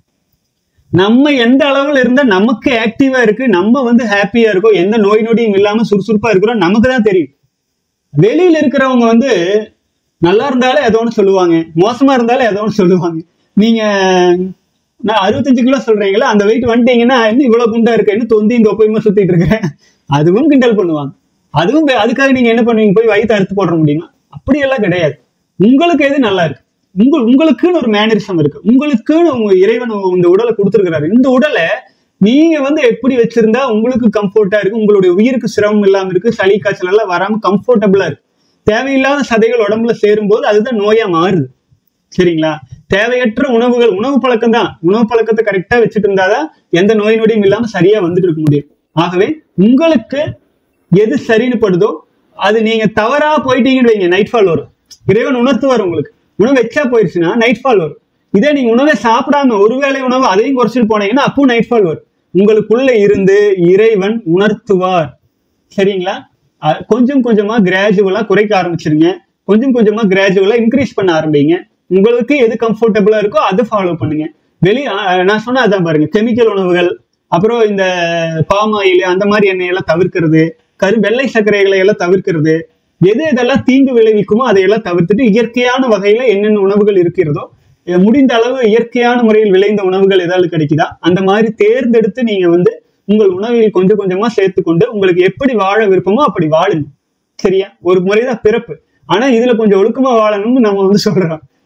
நம்ம எந்த அளவுல இருந்தா நமக்கு ஆக்டிவா இருக்கு நம்ம வந்து ஹாப்பியா இருக்கோம் எந்த நோய் நொடியும் இல்லாம சுறுசுறுப்பா இருக்கிறோம் நமக்கு தான் தெரியும் வெளியில இருக்கிறவங்க வந்து நல்லா இருந்தாலே ஏதோ ஒன்று சொல்லுவாங்க மோசமா இருந்தாலே ஏதோ ஒன்று சொல்லுவாங்க நீங்க நான் அறுபத்தஞ்சு கிலோ சொல்றீங்களா அந்த வெயிட் வந்துட்டீங்கன்னா இன்னும் இவ்வளவு குண்டா இருக்கு இன்னும் தொந்தியும் தொப்பையுமா சுத்திட்டு இருக்கிறேன் அதுவும் கிண்டல் பண்ணுவாங்க அதுவும் பே- அதுக்காக நீங்க என்ன பண்ணுவீங்க போய் வயிற்று அறுத்து போட முடியுமா அப்படியெல்லாம் கிடையாது உங்களுக்கு எது நல்லா இருக்கு உங்க உங்களுக்குன்னு ஒரு மேனரிசம் இருக்கு உங்களுக்குன்னு உங்க இறைவன் இந்த உடலை கொடுத்துருக்கிறாரு இந்த உடலை நீங்க வந்து எப்படி வச்சிருந்தா உங்களுக்கு கம்ஃபர்ட்டா இருக்கு உங்களுடைய உயிருக்கு சிரமம் இல்லாம இருக்கு சளி காய்ச்சல் எல்லாம் வராம கம்ஃபர்டபுளா இருக்கு தேவையில்லாத சதைகள் உடம்புல சேரும்போது அதுதான் நோயா மாறுது சரிங்களா தேவையற்ற உணவுகள் உணவு பழக்கம் தான் உணவு பழக்கத்தை கரெக்டா வச்சுட்டு இருந்தாதான் எந்த நோய் நொடியும் இல்லாம சரியா வந்துட்டு இருக்க முடியும் ஆகவே உங்களுக்கு எது சரின்னு படுதோ அது நீங்க தவறா போயிட்டீங்கன்னு வைங்க நைட் ஃபால் வரும் இறைவன் உணர்த்துவார் உங்களுக்கு உணவு வச்சா போயிருச்சுன்னா நைட் ஃபால் வரும் இதே நீங்க உணவை சாப்பிடாம ஒருவேளை உணவு அதையும் குறைச்சிட்டு போனீங்கன்னா அப்பவும் நைட் ஃபால் வரும் உங்களுக்குள்ள இருந்து இறைவன் உணர்த்துவார் சரிங்களா அஹ் கொஞ்சம் கொஞ்சமா கிராஜுவலா குறைக்க ஆரம்பிச்சிருங்க கொஞ்சம் கொஞ்சமா கிராஜுவலா இன்க்ரீஸ் பண்ண ஆரம்பிங்க உங்களுக்கு எது கம்ஃபர்டபுளா இருக்கோ அதை ஃபாலோ பண்ணுங்க வெளி அஹ் நான் சொன்ன அதான் பாருங்க கெமிக்கல் உணவுகள் அப்புறம் இந்த பாம் ஆயில் அந்த மாதிரி எண்ணெயெல்லாம் தவிர்க்கிறது கரு வெள்ளை சர்க்கரைகளை எல்லாம் தவிர்க்கிறது எது எதெல்லாம் தீங்கு விளைவிக்குமோ அதையெல்லாம் தவிர்த்துட்டு இயற்கையான வகையில என்னென்ன உணவுகள் இருக்கிறதோ அஹ் முடிந்த அளவு இயற்கையான முறையில் விளைந்த உணவுகள் ஏதாவது கிடைக்குதா அந்த மாதிரி தேர்ந்தெடுத்து நீங்க வந்து உங்கள் உணவில் கொஞ்சம் கொஞ்சமா சேர்த்துக்கொண்டு உங்களுக்கு எப்படி வாழ விருப்பமோ அப்படி வாழுங்க சரியா ஒரு முறைதான் பிறப்பு ஆனா இதுல கொஞ்சம் ஒழுக்கமா வாழணும்னு நம்ம வந்து சொல்றோம்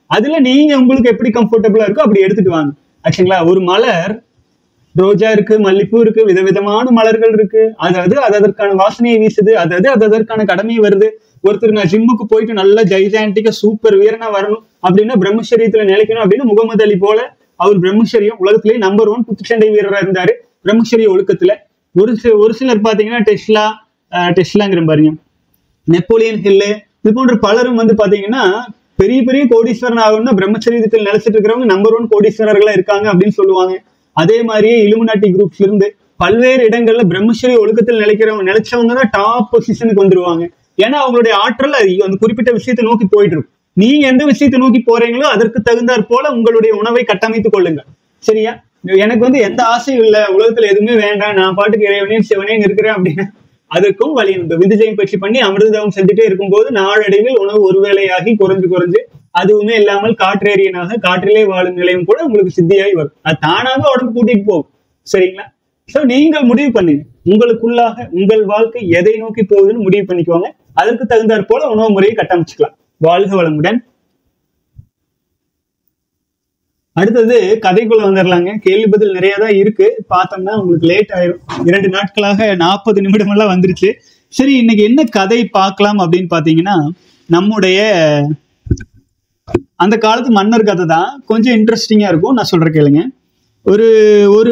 அதுல நீங்க உங்களுக்கு எப்படி கம்ஃபர்டபுளா இருக்கோ அப்படி எடுத்துட்டு வாங்க ஆச்சுங்களா ஒரு மலர் ரோஜா இருக்கு மல்லிப்பூ இருக்கு விதவிதமான மலர்கள் இருக்கு அதாவது அது அதற்கான வாசனையை வீசுது அதாவது அது அதற்கான கடமை வருது ஒருத்தர் நான் ஜிம்முக்கு போயிட்டு நல்லா ஜைஜாண்டிக்கா சூப்பர் வீரனா வரணும் அப்படின்னா பிரம்மச்சரியத்துல நிலைக்கணும் அப்படின்னு முகமது அலி போல அவர் பிரம்மச்சரியம் உலகத்திலேயே நம்பர் ஒன் குத்துச்சண்டை வீரரா இருந்தாரு பிரம்மச்சரிய ஒழுக்கத்துல ஒரு சில ஒரு சிலர் பாத்தீங்கன்னா டெஸ்லா அஹ், டெஸ்லாங்கிற பாருங்க நெப்போலியன் ஹில்லு இது போன்ற பலரும் வந்து பாத்தீங்கன்னா பெரிய பெரிய கோடீஸ்வரன் ஆகணும்னா பிரம்மச்சரியத்தில் நிலைச்சிட்டு இருக்கிறவங்க நம்பர் ஒன் கோடீஸ்வரர்களா இருக்காங்க அப்படின்னு சொல்லுவாங்க அதே மாதிரியே இலுமினாட்டி குரூப்ஸ்ல இருந்து பல்வேறு இடங்கள்ல பிரம்மச்சரிய ஒழுக்கத்தில் நிலைக்கிறவங்க நிலைச்சவங்க தான் டாப் பொசிஷனுக்கு வந்துருவாங்க ஏன்னா அவங்களுடைய ஆற்றல் அது அந்த குறிப்பிட்ட விஷயத்தை நோக்கி போயிட்டு இருக்கும் நீங்க எந்த விஷயத்தை நோக்கி போறீங்களோ அதற்கு தகுந்தாற் போல உங்களுடைய உணவை கட்டமைத்துக் கொள்ளுங்க சரியா எனக்கு வந்து எந்த ஆசையும் இல்ல உலகத்துல எதுவுமே வேண்டாம் நான் பாட்டுக்கு இறைவனையும் சிவனையும் இருக்கிறேன் அப்படின்னு அதற்கும் வழி உண்டு விதிஜயம் பற்றி பண்ணி அமிர்தம் செஞ்சுட்டே இருக்கும்போது நாளடைவில் உணவு ஒருவேளையாகி குறைஞ்சு குறைஞ்சு அதுவுமே இல்லாமல் காற்றேரியனாக காற்றிலே வாழும் நிலையும் கூட உங்களுக்கு சித்தியாகி வரும் அது தானாக உடம்பு கூட்டிட்டு போகும் சரிங்களா சோ நீங்கள் முடிவு பண்ணுங்க உங்களுக்குள்ளாக உங்கள் வாழ்க்கை எதை நோக்கி போகுதுன்னு முடிவு பண்ணிக்குவாங்க அதற்கு தகுந்தாற் போல உணவு முறையை கட்டமைச்சுக்கலாம் வாழ்க வளமுடன் அடுத்தது கதைக்குள்ள வந்துடலாங்க கேள்வி பதில் நிறைய தான் இருக்கு பார்த்தோம்னா உங்களுக்கு லேட் ஆயிரும் இரண்டு நாட்களாக நாற்பது நிமிடம் எல்லாம் வந்துருச்சு சரி இன்னைக்கு என்ன கதை பார்க்கலாம் அப்படின்னு பாத்தீங்கன்னா நம்முடைய அந்த காலத்து மன்னர் கதை தான் கொஞ்சம் இன்ட்ரெஸ்டிங்கா இருக்கும் நான் சொல்ற கேளுங்க ஒரு ஒரு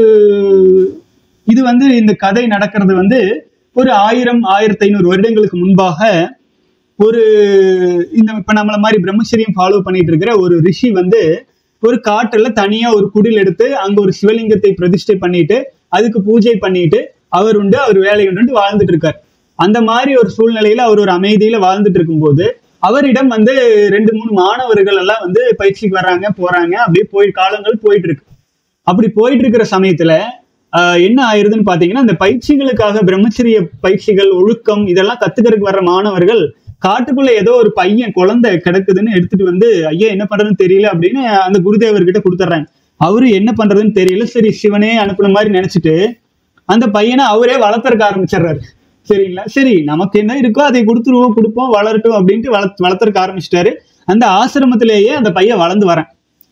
இது வந்து இந்த கதை நடக்கிறது வந்து ஒரு ஆயிரம் ஆயிரத்தி ஐநூறு வருடங்களுக்கு முன்பாக ஒரு இந்த இப்ப நம்மள மாதிரி பிரம்மச்சரியம் ஃபாலோ பண்ணிட்டு இருக்கிற ஒரு ரிஷி வந்து ஒரு காட்டுல தனியா ஒரு குடில் எடுத்து அங்க ஒரு சிவலிங்கத்தை பிரதிஷ்டை பண்ணிட்டு அதுக்கு பூஜை பண்ணிட்டு அவர் உண்டு அவர் வேலை உண்டு வாழ்ந்துட்டு இருக்கார் அந்த மாதிரி ஒரு சூழ்நிலையில அவர் ஒரு அமைதியில வாழ்ந்துட்டு இருக்கும்போது அவரிடம் வந்து ரெண்டு மூணு மாணவர்கள் எல்லாம் வந்து பயிற்சிக்கு வர்றாங்க போறாங்க அப்படியே போய் காலங்கள் போயிட்டு இருக்கு அப்படி போயிட்டு இருக்கிற சமயத்துல ஆஹ், என்ன ஆயிருதுன்னு பாத்தீங்கன்னா அந்த பயிற்சிகளுக்காக பிரம்மச்சரிய பயிற்சிகள் ஒழுக்கம் இதெல்லாம் கத்துக்கிறதுக்கு வர்ற மாணவர்கள் காட்டுக்குள்ள ஏதோ ஒரு பையன் குழந்தை கிடக்குதுன்னு எடுத்துட்டு வந்து ஐயா என்ன பண்றதுன்னு தெரியல அப்படின்னு அந்த குருதேவர்கிட்ட கொடுத்துட்றாங்க அவரு என்ன பண்றதுன்னு தெரியல சரி சிவனே அனுப்புன மாதிரி நினைச்சிட்டு அந்த பையனை அவரே வளர்த்தறக்க ஆரம்பிச்சிடுறாரு சரிங்களா சரி நமக்கு என்ன இருக்கோ அதை கொடுத்துருவோம் கொடுப்போம் வளரட்டும் அப்படின்ட்டு வளர்த்து வளர்த்தறக்க ஆரம்பிச்சிட்டாரு அந்த ஆசிரமத்திலேயே அந்த பையன் வளர்ந்து வரேன்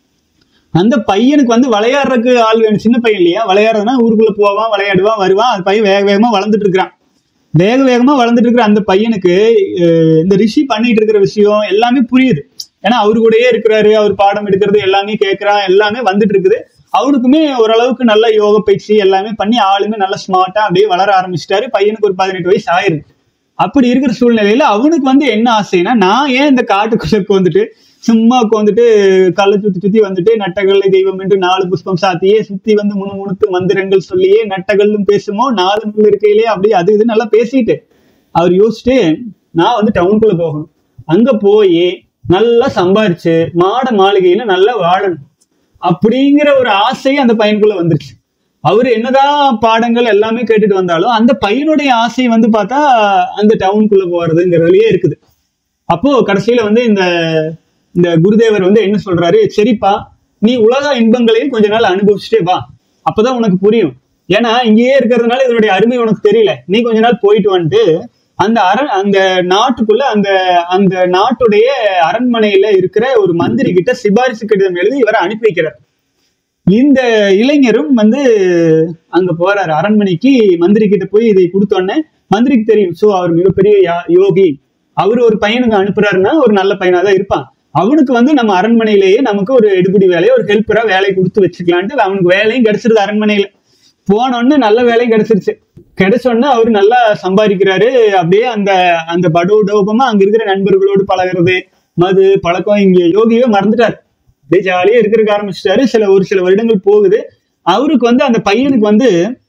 அந்த பையனுக்கு வந்து விளையாடுறதுக்கு ஆள் வேணும் சின்ன பையன் இல்லையா விளையாடுறதுனா ஊருக்குள்ள போவான் விளையாடுவான் வருவான் அந்த பையன் வேக வேகமா வளர்ந்துட்டு இருக்கிறான் வேக வேகமா வளர்ந்துட்டு இருக்கிற அந்த பையனுக்கு அஹ், இந்த ரிஷி பண்ணிட்டு இருக்கிற விஷயம் எல்லாமே புரியுது ஏன்னா அவரு கூடயே இருக்கிறாரு அவர் பாடம் எடுக்கிறது எல்லாமே கேட்கறான் எல்லாமே வந்துட்டு இருக்குது அவனுக்குமே ஓரளவுக்கு நல்ல யோக பயிற்சி எல்லாமே பண்ணி ஆளுமே நல்லா ஸ்மார்ட்டா அப்படியே வளர ஆரம்பிச்சிட்டாரு பையனுக்கு ஒரு பதினெட்டு வயசு ஆயிருது அப்படி இருக்கிற சூழ்நிலையில அவனுக்கு வந்து என்ன ஆசைன்னா நான் ஏன் இந்த காட்டுக்குள்ளக்கு வந்துட்டு சும்மா உட்காந்துட்டு கல்லை சுத்தி சுத்தி வந்துட்டு நட்டகல்லை தெய்வம் என்று நாலு புஷ்பம் சாத்தியே சுத்தி வந்து முணு முணுத்து மந்திரங்கள் சொல்லியே நட்டகல்லும் பேசுமோ நாலு நூல் இருக்கையிலே அப்படி அது இது நல்லா பேசிட்டு அவர் யோசிச்சுட்டு நான் வந்து டவுனுக்குள்ள போகணும் அங்க போய் நல்லா சம்பாரிச்சு மாட மாளிகையில நல்லா வாழணும் அப்படிங்கிற ஒரு ஆசை அந்த பையனுக்குள்ள வந்துருச்சு அவர் என்னதான் பாடங்கள் எல்லாமே கேட்டுட்டு வந்தாலும் அந்த பையனுடைய ஆசை வந்து பார்த்தா அந்த டவுனுக்குள்ள போறதுங்கிறதுலயே இருக்குது அப்போ கடைசியில வந்து இந்த இந்த குருதேவர் வந்து என்ன சொல்றாரு சரிப்பா நீ உலக இன்பங்களையும் கொஞ்ச நாள் அனுபவிச்சுட்டே வா அப்பதான் உனக்கு புரியும் ஏன்னா இங்கேயே இருக்கிறதுனால இதனுடைய அருமை உனக்கு தெரியல நீ கொஞ்ச நாள் போயிட்டு வந்துட்டு அந்த அரண் அந்த நாட்டுக்குள்ள அந்த அந்த நாட்டுடைய அரண்மனையில இருக்கிற ஒரு மந்திரி கிட்ட சிபாரிசு கடிதம் எழுதி இவரை அனுப்பி வைக்கிறார் இந்த இளைஞரும் வந்து அங்க போறாரு அரண்மனைக்கு மந்திரி கிட்ட போய் இதை கொடுத்தோன்னே மந்திரிக்கு தெரியும் சோ அவர் மிகப்பெரிய யா- யோகி அவர் ஒரு பையனுக்கு அனுப்புறாருன்னா ஒரு நல்ல பையனா தான் இருப்பான் அவனுக்கு வந்து நம்ம அரண்மனையிலேயே நமக்கு ஒரு எடுபிடி வேலையை ஒரு ஹெல்ப்பரா வேலை கொடுத்து வச்சுக்கலான்ட்டு அவனுக்கு வேலையும் கிடைச்சிருது அரண்மனையில போனோன்னு நல்ல வேலையும் கிடைச்சிருச்சு கிடைச்சோடனே அவரு நல்லா சம்பாதிக்கிறாரு அப்படியே அந்த அந்த படோடோபமா அங்க இருக்கிற நண்பர்களோடு பழகுறது மது பழக்கம் இங்க யோகியவே மறந்துட்டாரு அப்படியே ஜாலியா இருக்கிறதுக்கு ஆரம்பிச்சிட்டாரு சில ஒரு சில வருடங்கள் போகுது அவருக்கு வந்து அந்த பையனுக்கு வந்து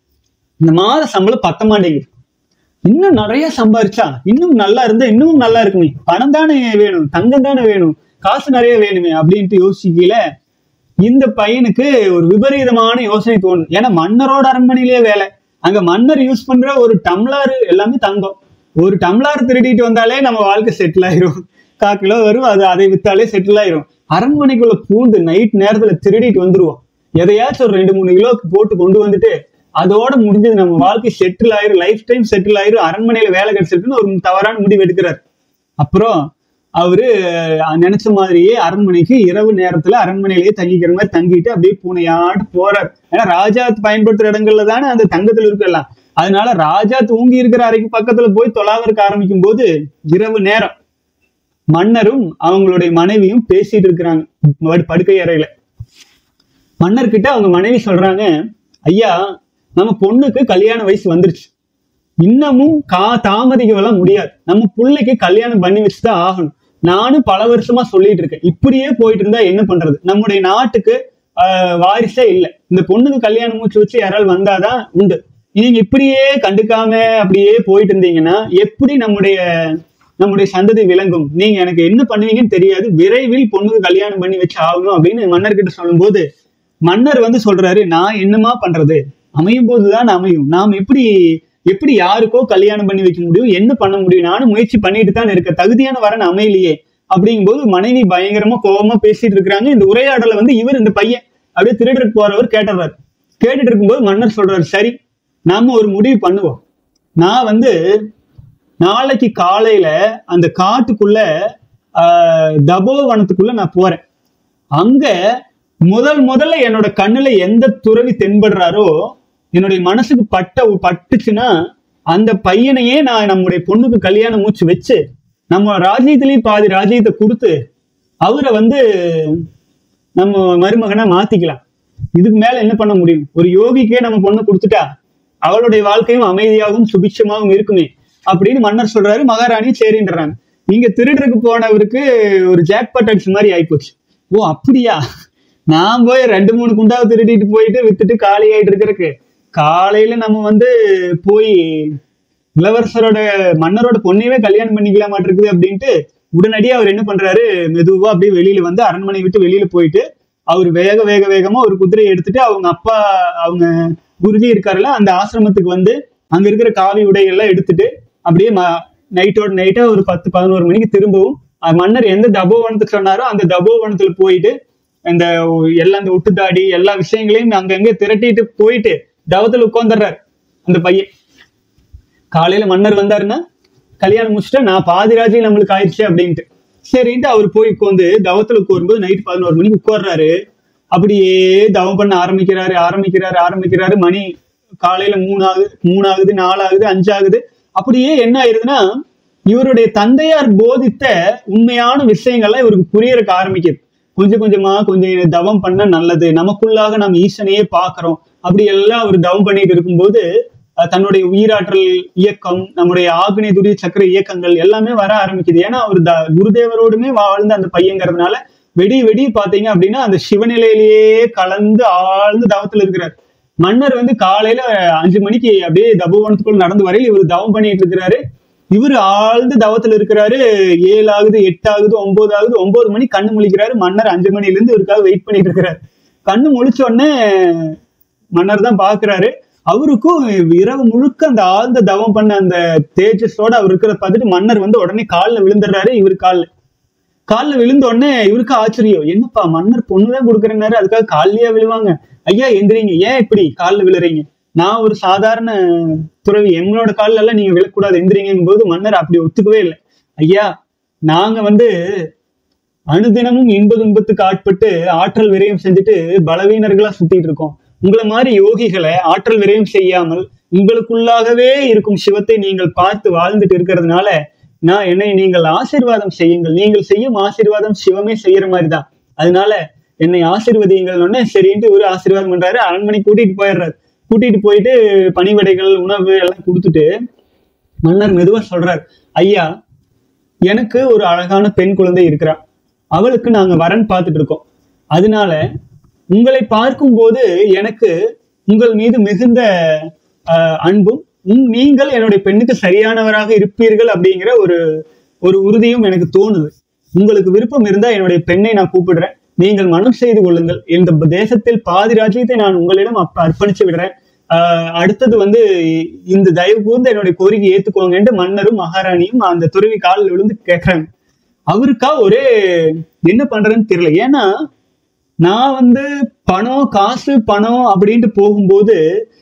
இந்த மாத சம்பளம் பத்த மாட்டேங்குது இன்னும் நிறைய சம்பாரிச்சா இன்னும் நல்லா இருந்தா இன்னும் நல்லா இருக்குமே பணம் தானே வேணும் தங்கம் தானே வேணும் காசு நிறைய வேணுமே அப்படின்ட்டு யோசிக்கல இந்த பையனுக்கு ஒரு விபரீதமான யோசனை தோணும் ஏன்னா மன்னரோட அரண்மனையிலேயே வேலை அங்க மன்னர் யூஸ் பண்ற ஒரு டம்ளார் எல்லாமே தங்கம் ஒரு டம்ளார் திருடிட்டு வந்தாலே நம்ம வாழ்க்கை செட்டில் ஆயிரும் கா கிலோ வரும் அது அதை வித்தாலே செட்டில் ஆயிரும் அரண்மனைக்குள்ள பூந்து நைட் நேரத்துல திருடிட்டு வந்துருவோம் எதையாச்சும் ஒரு ரெண்டு மூணு கிலோக்கு போட்டு கொண்டு வந்துட்டு அதோட முடிஞ்சது நம்ம வாழ்க்கை செட்டில் ஆயிரும் லைஃப் டைம் செட்டில் ஆயிரும் அரண்மனையில வேலை கிடைச்சிருக்குன்னு ஒரு தவறான முடிவு எடுக்கிறார் அப்புறம் அவரு அஹ், நினைச்ச மாதிரியே அரண்மனைக்கு இரவு நேரத்துல அரண்மனையிலேயே தங்கிக்கிற மாதிரி தங்கிட்டு அப்படியே பூனையாட்டு போறார் ஏன்னா ராஜா பயன்படுத்துற இடங்கள்ல தானே அந்த தங்கத்துல இருக்கலாம் அதனால ராஜா தூங்கி இருக்கிற அறைக்கு பக்கத்துல போய் தொலாவருக்கு ஆரம்பிக்கும் போது இரவு நேரம் மன்னரும் அவங்களுடைய மனைவியும் பேசிட்டு இருக்கிறாங்க படு- படுக்கை அறையில மன்னர்கிட்ட அவங்க மனைவி சொல்றாங்க ஐயா நம்ம பொண்ணுக்கு கல்யாண வயசு வந்துருச்சு இன்னமும் கா தாமதிக்கலாம் முடியாது நம்ம பிள்ளைக்கு கல்யாணம் பண்ணி வச்சுதான் ஆகணும் நானும் பல வருஷமா சொல்லிட்டு இருக்கேன் இப்படியே போயிட்டு இருந்தா என்ன பண்றது நம்முடைய நாட்டுக்கு ஆஹ், வாரிசே இல்லை இந்த பொண்ணுக்கு கல்யாணம் மூச்சு வச்சு யாராவது வந்தாதான் உண்டு நீங்க இப்படியே கண்டுக்காம அப்படியே போயிட்டு இருந்தீங்கன்னா எப்படி நம்முடைய நம்முடைய சந்ததி விளங்கும் நீங்க எனக்கு என்ன பண்ணுவீங்கன்னு தெரியாது விரைவில் பொண்ணுக்கு கல்யாணம் பண்ணி வச்சு ஆகணும் அப்படின்னு மன்னர்கிட்ட சொல்லும்போது மன்னர் வந்து சொல்றாரு நான் என்னமா பண்றது அமையும் போதுதான் அமையும் நாம் எப்படி எப்படி யாருக்கோ கல்யாணம் பண்ணி வைக்க முடியும் என்ன பண்ண முடியும் நானும் முயற்சி பண்ணிட்டு தான் இருக்க தகுதியான வரன் அமையலையே அப்படிங்கும்போது மனைவி பயங்கரமா கோவமா பேசிட்டு இருக்கிறாங்க இந்த உரையாடலை வந்து இவர் இந்த பையன் அப்படியே திருடருக்கு போறவர் கேட்டுறாரு கேட்டுட்டு இருக்கும்போது மன்னர் சொல்றாரு சரி நாம ஒரு முடிவு பண்ணுவோம் நான் வந்து நாளைக்கு காலையில அந்த காட்டுக்குள்ள ஆஹ், தபோவனத்துக்குள்ள நான் போறேன் அங்க முதல் முதல்ல என்னோட கண்ணுல எந்த துறவி தென்படுறாரோ என்னுடைய மனசுக்கு பட்ட பட்டுச்சுன்னா அந்த பையனையே நான் நம்முடைய பொண்ணுக்கு கல்யாணம் மூச்சு வச்சு நம்ம ராஜ்யத்திலையும் பாதி ராஜ்யத்தை கொடுத்து அவரை வந்து நம்ம மருமகனா மாத்திக்கலாம் இதுக்கு மேல என்ன பண்ண முடியும் ஒரு யோகிக்கே நம்ம பொண்ணு கொடுத்துட்டா அவளுடைய வாழ்க்கையும் அமைதியாகவும் சுபிட்சமாகவும் இருக்குமே அப்படின்னு மன்னர் சொல்றாரு மகாராணி சரின்றாங்க இங்க திருடருக்கு போனவருக்கு ஒரு ஜாக்பாட் அடிச்ச மாதிரி ஆயிப்போச்சு ஓ அப்படியா நான் போய் ரெண்டு மூணு குண்டாவை திருடிட்டு போயிட்டு வித்துட்டு காலி ஆயிட்டு இருக்கிறதுக்கு காலையில நம்ம வந்து போய் இளவரசரோட மன்னரோட பொண்ணையவே கல்யாணம் பண்ணிக்கலாம் இருக்குது அப்படின்ட்டு உடனடியா அவர் என்ன பண்றாரு மெதுவா அப்படியே வெளியில வந்து அரண்மனை விட்டு வெளியில போயிட்டு அவர் வேக வேக வேகமா ஒரு குதிரையை எடுத்துட்டு அவங்க அப்பா அவங்க குருஜி இருக்காருல்ல அந்த ஆசிரமத்துக்கு வந்து அங்க இருக்கிற காவி உடைகள்லாம் எடுத்துட்டு அப்படியே நைட்டோட நைட்டா ஒரு பத்து பதினோரு மணிக்கு திரும்பவும் அஹ் மன்னர் எந்த தபோவனத்துக்கு சொன்னாரோ அந்த தபோவனத்துல போயிட்டு இந்த எல்லா இந்த ஒட்டுத்தாடி எல்லா விஷயங்களையும் அங்கங்க திரட்டிட்டு போயிட்டு தவத்துல உட்காந்துடுறாரு அந்த பையன் காலையில மன்னர் வந்தாருன்னா கல்யாணம் முடிச்சுட்டா நான் பாதி ராஜ்யம் நம்மளுக்கு ஆயிடுச்சு அப்படின்ட்டு சரின்ட்டு அவர் போய் உட்காந்து தவத்துல உட்காரும்போது நைட் பதினோரு மணிக்கு உட்கார்றாரு அப்படியே தவம் பண்ண ஆரம்பிக்கிறாரு ஆரம்பிக்கிறாரு ஆரம்பிக்கிறாரு மணி காலையில மூணு ஆகுது மூணு ஆகுது நாலு ஆகுது அஞ்சு ஆகுது அப்படியே என்ன ஆயிருதுன்னா இவருடைய தந்தையார் போதித்த உண்மையான விஷயங்கள்லாம் இவருக்கு புரியறதுக்கு ஆரம்பிக்குது கொஞ்சம் கொஞ்சமா கொஞ்சம் தவம் பண்ண நல்லது நமக்குள்ளாக நம்ம ஈசனையே பார்க்கிறோம் அப்படி எல்லாம் அவர் தவம் பண்ணிட்டு இருக்கும்போது அஹ், தன்னுடைய உயிராற்றல் இயக்கம் நம்முடைய ஆக்னேய துரிய சக்கர இயக்கங்கள் எல்லாமே வர ஆரம்பிக்குது ஏன்னா அவர் த குருதேவரோடுமே வாழ்ந்த அந்த பையங்கிறதுனால வெடி வெடி பாத்தீங்க அப்படின்னா அந்த சிவநிலையிலேயே கலந்து ஆழ்ந்து தவத்துல இருக்கிறார் மன்னர் வந்து காலையில அஞ்சு மணிக்கு அப்படியே தபோவனத்துக்குள்ள நடந்து வரையில் இவர் தவம் பண்ணிட்டு இருக்கிறாரு இவர் ஆழ்ந்து தவத்துல இருக்கிறாரு ஏழு ஆகுது எட்டு ஆகுது ஒன்பது ஆகுது ஒன்பது மணி கண்ணு முழிக்கிறாரு மன்னர் அஞ்சு மணில இருந்து இவருக்காக வெயிட் பண்ணிட்டு இருக்கிறாரு கண்ணு முழிச்ச உடனே மன்னர் தான் பாக்குறாரு அவருக்கும் இரவு முழுக்க அந்த ஆழ்ந்த தவம் பண்ண அந்த தேஜஸோட அவர் இருக்கிறத பார்த்துட்டு மன்னர் வந்து உடனே காலில் விழுந்துடுறாரு இவர் காலில் காலில் விழுந்த உடனே இவருக்கு ஆச்சரியம் என்னப்பா மன்னர் பொண்ணுதான் கொடுக்குறேன்னாரு அதுக்காக காலிலேயே விழுவாங்க ஐயா எந்திரிங்க ஏன் இப்படி காலில் விழுறீங்க நான் ஒரு சாதாரண துறவி எங்களோட காலில் எல்லாம் நீங்க விழக்கூடாது எந்திரிங்கும் போது மன்னர் அப்படி ஒத்துக்கவே இல்லை ஐயா நாங்க வந்து அனுதினமும் இன்ப துன்பத்துக்கு ஆட்பட்டு ஆற்றல் விரயம் செஞ்சுட்டு பலவீனர்களா சுத்திட்டு இருக்கோம் உங்களை மாதிரி யோகிகளை ஆற்றல் விரயம் செய்யாமல் உங்களுக்குள்ளாகவே இருக்கும் சிவத்தை நீங்கள் பார்த்து வாழ்ந்துட்டு இருக்கிறதுனால நான் என்னை நீங்கள் ஆசீர்வாதம் செய்யுங்கள் நீங்கள் செய்யும் ஆசீர்வாதம் சிவமே செய்யற மாதிரி தான் அதனால என்னை ஆசீர்வதியுங்கள் உடனே சரின்ட்டு ஒரு ஆசீர்வாதம் பண்றாரு அரண்மனை கூட்டிட்டு போயிடுறாரு கூட்டிட்டு போயிட்டு பணிவிடைகள் உணவு எல்லாம் கொடுத்துட்டு மன்னர் மெதுவா சொல்றார் ஐயா எனக்கு ஒரு அழகான பெண் குழந்தை இருக்கிறா அவளுக்கு நாங்க வரன் பார்த்துட்டு இருக்கோம் அதனால உங்களை பார்க்கும்போது எனக்கு உங்கள் மீது மிகுந்த ஆஹ், அன்பும் உம் நீங்கள் என்னுடைய பெண்ணுக்கு சரியானவராக இருப்பீர்கள் அப்படிங்கிற ஒரு ஒரு உறுதியும் எனக்கு தோணுது உங்களுக்கு விருப்பம் இருந்தா என்னுடைய பெண்ணை நான் கூப்பிடுறேன் நீங்கள் மனம் செய்து கொள்ளுங்கள் இந்த தேசத்தில் பாதி ராஜ்யத்தை நான் உங்களிடம் அப்ப அர்ப்பணிச்சு விடுறேன் ஆஹ், அடுத்தது வந்து இந்த தயவு கூர்ந்து என்னுடைய கோரிக்கை ஏத்துக்கோங்கன்ட்டு மன்னரும் மகாராணியும் அந்த துறவி காலில் விழுந்து கேட்கறாங்க அவருக்கா ஒரே என்ன பண்றதுன்னு தெரியல ஏன்னா நான் வந்து பணம் காசு பணம் அப்படின்ட்டு போகும்போது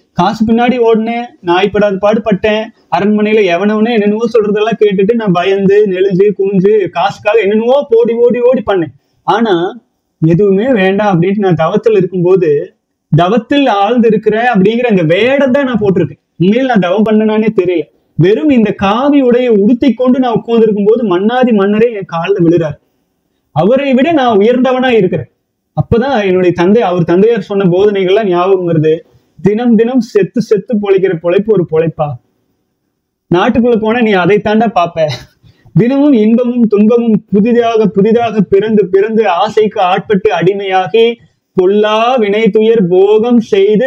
காசு பின்னாடி ஓடினேன் நாய்ப்படாத பாடுபட்டேன் அரண்மனையில எவனவனே என்னென்னவோ சொல்றதெல்லாம் கேட்டுட்டு நான் பயந்து நெளிஞ்சு குனிஞ்சு காசுக்காக என்னென்னவோ ஓடி ஓடி ஓடி பண்ணேன் ஆனா எதுவுமே வேண்டாம் அப்படின்ட்டு நான் தவத்தில் இருக்கும்போது தவத்தில் ஆழ்ந்து இருக்கிற அப்படிங்கிற அந்த வேடம் தான் நான் போட்டிருக்கேன் உண்மையில் நான் தவம் பண்ணனானே தெரியல வெறும் இந்த காவி உடைய உடுத்தி கொண்டு நான் உட்கார்ந்து இருக்கும்போது மன்னாதி மன்னரே என் காலில் விழுறாரு அவரை விட நான் உயர்ந்தவனா இருக்கிறேன் அப்பதான் என்னுடைய தந்தை அவர் தந்தையார் சொன்ன போதனைகள்லாம் ஞாபகம் வருது தினம் தினம் செத்து செத்து பொழைக்கிற பொழைப்பு ஒரு பொழைப்பா நாட்டுக்குள்ள போனா நீ அதை தாண்டா பாப்ப தினமும் இன்பமும் துன்பமும் புதிதாக புதிதாக பிறந்து பிறந்து ஆசைக்கு ஆட்பட்டு அடிமையாகி பொல்லா வினை துயர் போகம் செய்து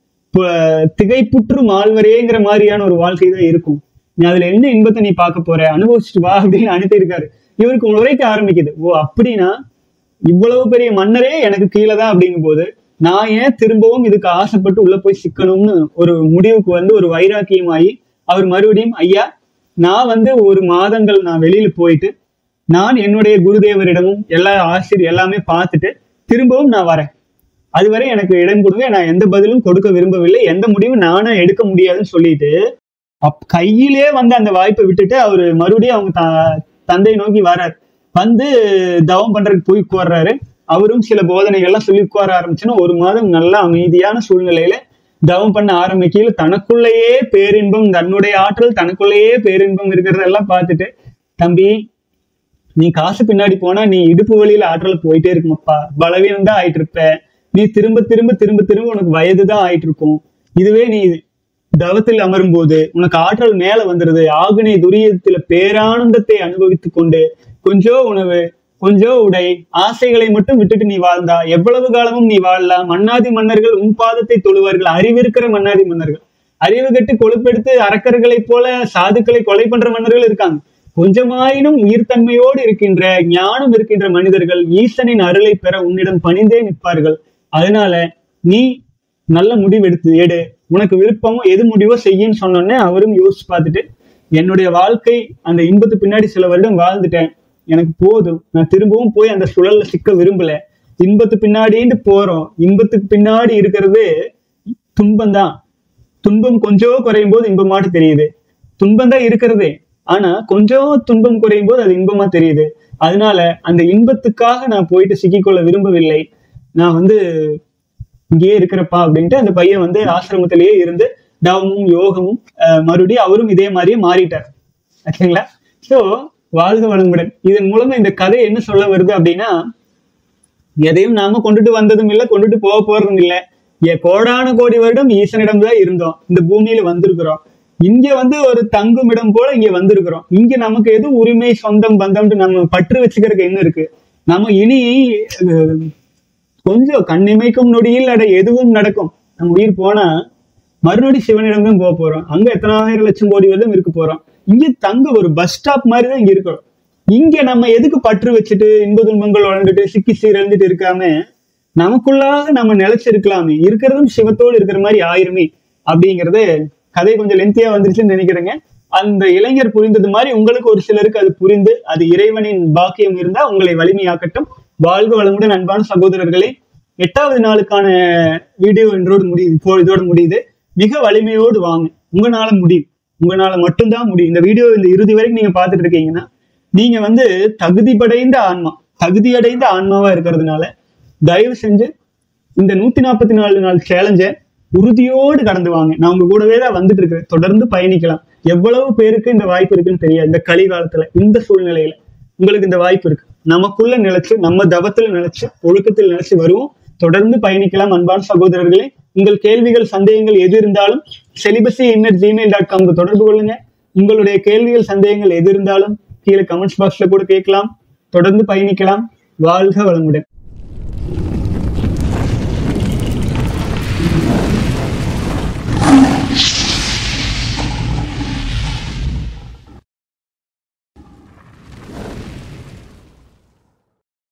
ப- திகைப்புற்று மால்வரேங்கிற மாதிரியான ஒரு வாழ்க்கை தான் இருக்கும் நீ அதுல என்ன இன்பத்தை நீ பார்க்க போற அனுபவிச்சுட்டு வா அப்படின்னு அனுப்பியிருக்காரு இவருக்கு உரைக்க ஆரம்பிக்குது ஓ அப்படின்னா இவ்வளவு பெரிய மன்னரே எனக்கு கீழே தான் அப்படிங்கும் போது நான் ஏன் திரும்பவும் இதுக்கு ஆசைப்பட்டு உள்ள போய் சிக்கணும்னு ஒரு முடிவுக்கு வந்து ஒரு வைராக்கியமாயி அவர் மறுபடியும் ஐயா நான் வந்து ஒரு மாதங்கள் நான் வெளியில போயிட்டு நான் என்னுடைய குருதேவரிடமும் எல்லா ஆசிரியர் எல்லாமே பார்த்துட்டு திரும்பவும் நான் வரேன் அதுவரை எனக்கு இடம் கொடுங்க நான் எந்த பதிலும் கொடுக்க விரும்பவில்லை எந்த முடிவும் நானா எடுக்க முடியாதுன்னு சொல்லிட்டு அப் கையிலே வந்து அந்த வாய்ப்பை விட்டுட்டு அவர் மறுபடியும் அவங்க த- தந்தை நோக்கி வரார் வந்து தவம் பண்றதுக்கு போய் உட்கார்றாரு அவரும் சில போதனைகள்லாம் சொல்லி உட்கார ஆரம்பிச்சுன்னா ஒரு மாதம் நல்ல அமைதியான சூழ்நிலையில தவம் பண்ண ஆரம்பிக்கையில தனக்குள்ளேயே பேரின்பம் தன்னுடைய ஆற்றல் தனக்குள்ளேயே பேரின்பம் இருக்கிறதெல்லாம் பார்த்துட்டு தம்பி நீ காசு பின்னாடி போனா நீ இடுப்பு வழியில ஆற்றல் போயிட்டே இருக்குமப்பா பலவீனம் தான் ஆயிட்டு இருப்ப நீ திரும்ப திரும்ப திரும்ப திரும்ப உனக்கு வயது தான் ஆயிட்டு இருக்கும் இதுவே நீ தவத்தில் அமரும் போது உனக்கு ஆற்றல் மேல வந்துருது ஆகுனை துரியத்துல பேரானந்தத்தை அனுபவித்துக் கொண்டு கொஞ்சோ உணவு கொஞ்சோ உடை ஆசைகளை மட்டும் விட்டுட்டு நீ வாழ்ந்தா எவ்வளவு காலமும் நீ வாழலாம் மன்னாதி மன்னர்கள் உன் பாதத்தை தொழுவார்கள் அறிவிருக்கிற மன்னாதி மன்னர்கள் அறிவு கட்டு கொழுப்பெடுத்து அரக்கர்களைப் போல சாதுக்களை கொலை பண்ற மன்னர்கள் இருக்காங்க கொஞ்சமாயினும் உயிர்த்தன்மையோடு இருக்கின்ற ஞானம் இருக்கின்ற மனிதர்கள் ஈசனின் அருளை பெற உன்னிடம் பணிந்தே நிற்பார்கள் அதனால நீ நல்ல முடிவெடுத்து எடு உனக்கு விருப்பமோ எது முடிவோ செய்யின்னு சொன்னோன்னே அவரும் யோசிச்சு பார்த்துட்டு என்னுடைய வாழ்க்கை அந்த இன்பத்து பின்னாடி சில வருடம் வாழ்ந்துட்டேன் எனக்கு போதும் நான் திரும்பவும் போய் அந்த சுழல்ல சிக்க விரும்பல இன்பத்து பின்னாடின்னு போறோம் இன்பத்துக்கு பின்னாடி இருக்கிறது துன்பம் தான் துன்பம் கொஞ்சம் குறையும் போது இன்பமாட்டு தெரியுது துன்பம் தான் இருக்கிறதே ஆனா கொஞ்சம் துன்பம் குறையும் போது அது இன்பமா தெரியுது அதனால அந்த இன்பத்துக்காக நான் போயிட்டு சிக்கிக்கொள்ள விரும்பவில்லை நான் வந்து இங்கேயே இருக்கிறப்பா அப்படின்ட்டு அந்த பையன் வந்து ஆசிரமத்திலேயே இருந்து தவமும் யோகமும் அஹ், மறுபடியும் அவரும் இதே மாதிரியே மாறிட்டார் ஓகேங்களா சோ வாழ்க வளமுடன் இதன் மூலமா இந்த கதை என்ன சொல்ல வருது அப்படின்னா எதையும் நாம கொண்டுட்டு வந்ததும் இல்லை கொண்டுட்டு போக போறதும் இல்லை ஏ கோடான கோடி வருடம் ஈசனிடம் தான் இருந்தோம் இந்த பூமியில வந்திருக்கிறோம் இங்க வந்து ஒரு தங்கும் இடம் போல இங்க வந்திருக்கிறோம் இங்க நமக்கு எது உரிமை சொந்தம் பந்தம்னு நம்ம பற்று வச்சுக்கிறதுக்கு என்ன இருக்கு நம்ம இனி அஹ், கொஞ்சம் கண்ணிமைக்கும் நொடியில் அட எதுவும் நடக்கும் நம்ம உயிர் போனா மறுநொடி சிவனிடம் தான் போக போறோம் அங்க எத்தனாயிரம் லட்சம் கோடி வருடம் இருக்க போறோம் இங்க தங்க ஒரு பஸ் ஸ்டாப் மாதிரி தான் இங்க இருக்கிறோம் இங்க நம்ம எதுக்கு பற்று வச்சுட்டு இன்ப துன்பங்கள் வளர்ந்துட்டு சிக்கி சீரழிஞ்சிட்டு இருக்காம நமக்குள்ளாக நம்ம நிலைச்சிருக்கலாமே இருக்கிறதும் சிவத்தோடு இருக்கிற மாதிரி ஆயிருமே அப்படிங்கறது கதை கொஞ்சம் லென்த்தியா வந்துருச்சுன்னு நினைக்கிறேங்க அந்த இளைஞர் புரிந்தது மாதிரி உங்களுக்கு ஒரு சிலருக்கு அது புரிந்து அது இறைவனின் பாக்கியம் இருந்தா உங்களை வலிமையாக்கட்டும் வாழ்க வளமுடன் அன்பான சகோதரர்களே எட்டாவது நாளுக்கான வீடியோ என்றோடு முடியுது இப்போ இதோட முடியுது மிக வலிமையோடு வாங்க உங்களால முடியும் உங்களால மட்டும்தான் முடியும் இந்த வீடியோ இந்த இறுதி வரைக்கும் நீங்க பார்த்துட்டு இருக்கீங்கன்னா நீங்க வந்து தகுதி படைந்த ஆன்மா தகுதியடைந்த ஆன்மாவா இருக்கிறதுனால தயவு செஞ்சு இந்த நூத்தி நாற்பத்தி நாலு நாள் சேலஞ்சை உறுதியோடு கடந்து வாங்க நான் உங்க கூடவே தான் வந்துட்டு இருக்கிறேன் தொடர்ந்து பயணிக்கலாம் எவ்வளவு பேருக்கு இந்த வாய்ப்பு இருக்குன்னு தெரியாது இந்த கலி காலத்துல இந்த சூழ்நிலையில உங்களுக்கு இந்த வாய்ப்பு இருக்கு நமக்குள்ள நிலைச்சு நம்ம தவத்துல நிலைச்சு ஒழுக்கத்தில் நிலைச்சு வருவோம் தொடர்ந்து பயணிக்கலாம் அன்பான சகோதரர்களே உங்கள் கேள்விகள் சந்தேகங்கள் எது இருந்தாலும் செலிபசி இன்னட் ஜிமெயில் டாட் காம்க்கு தொடர்பு கொள்ளுங்க உங்களுடைய கேள்விகள் சந்தேகங்கள் எது இருந்தாலும் கீழே கமெண்ட்ஸ் பாக்ஸ்ல கூட கேட்கலாம் தொடர்ந்து பயணிக்கலாம் வாழ்க வளமுடன்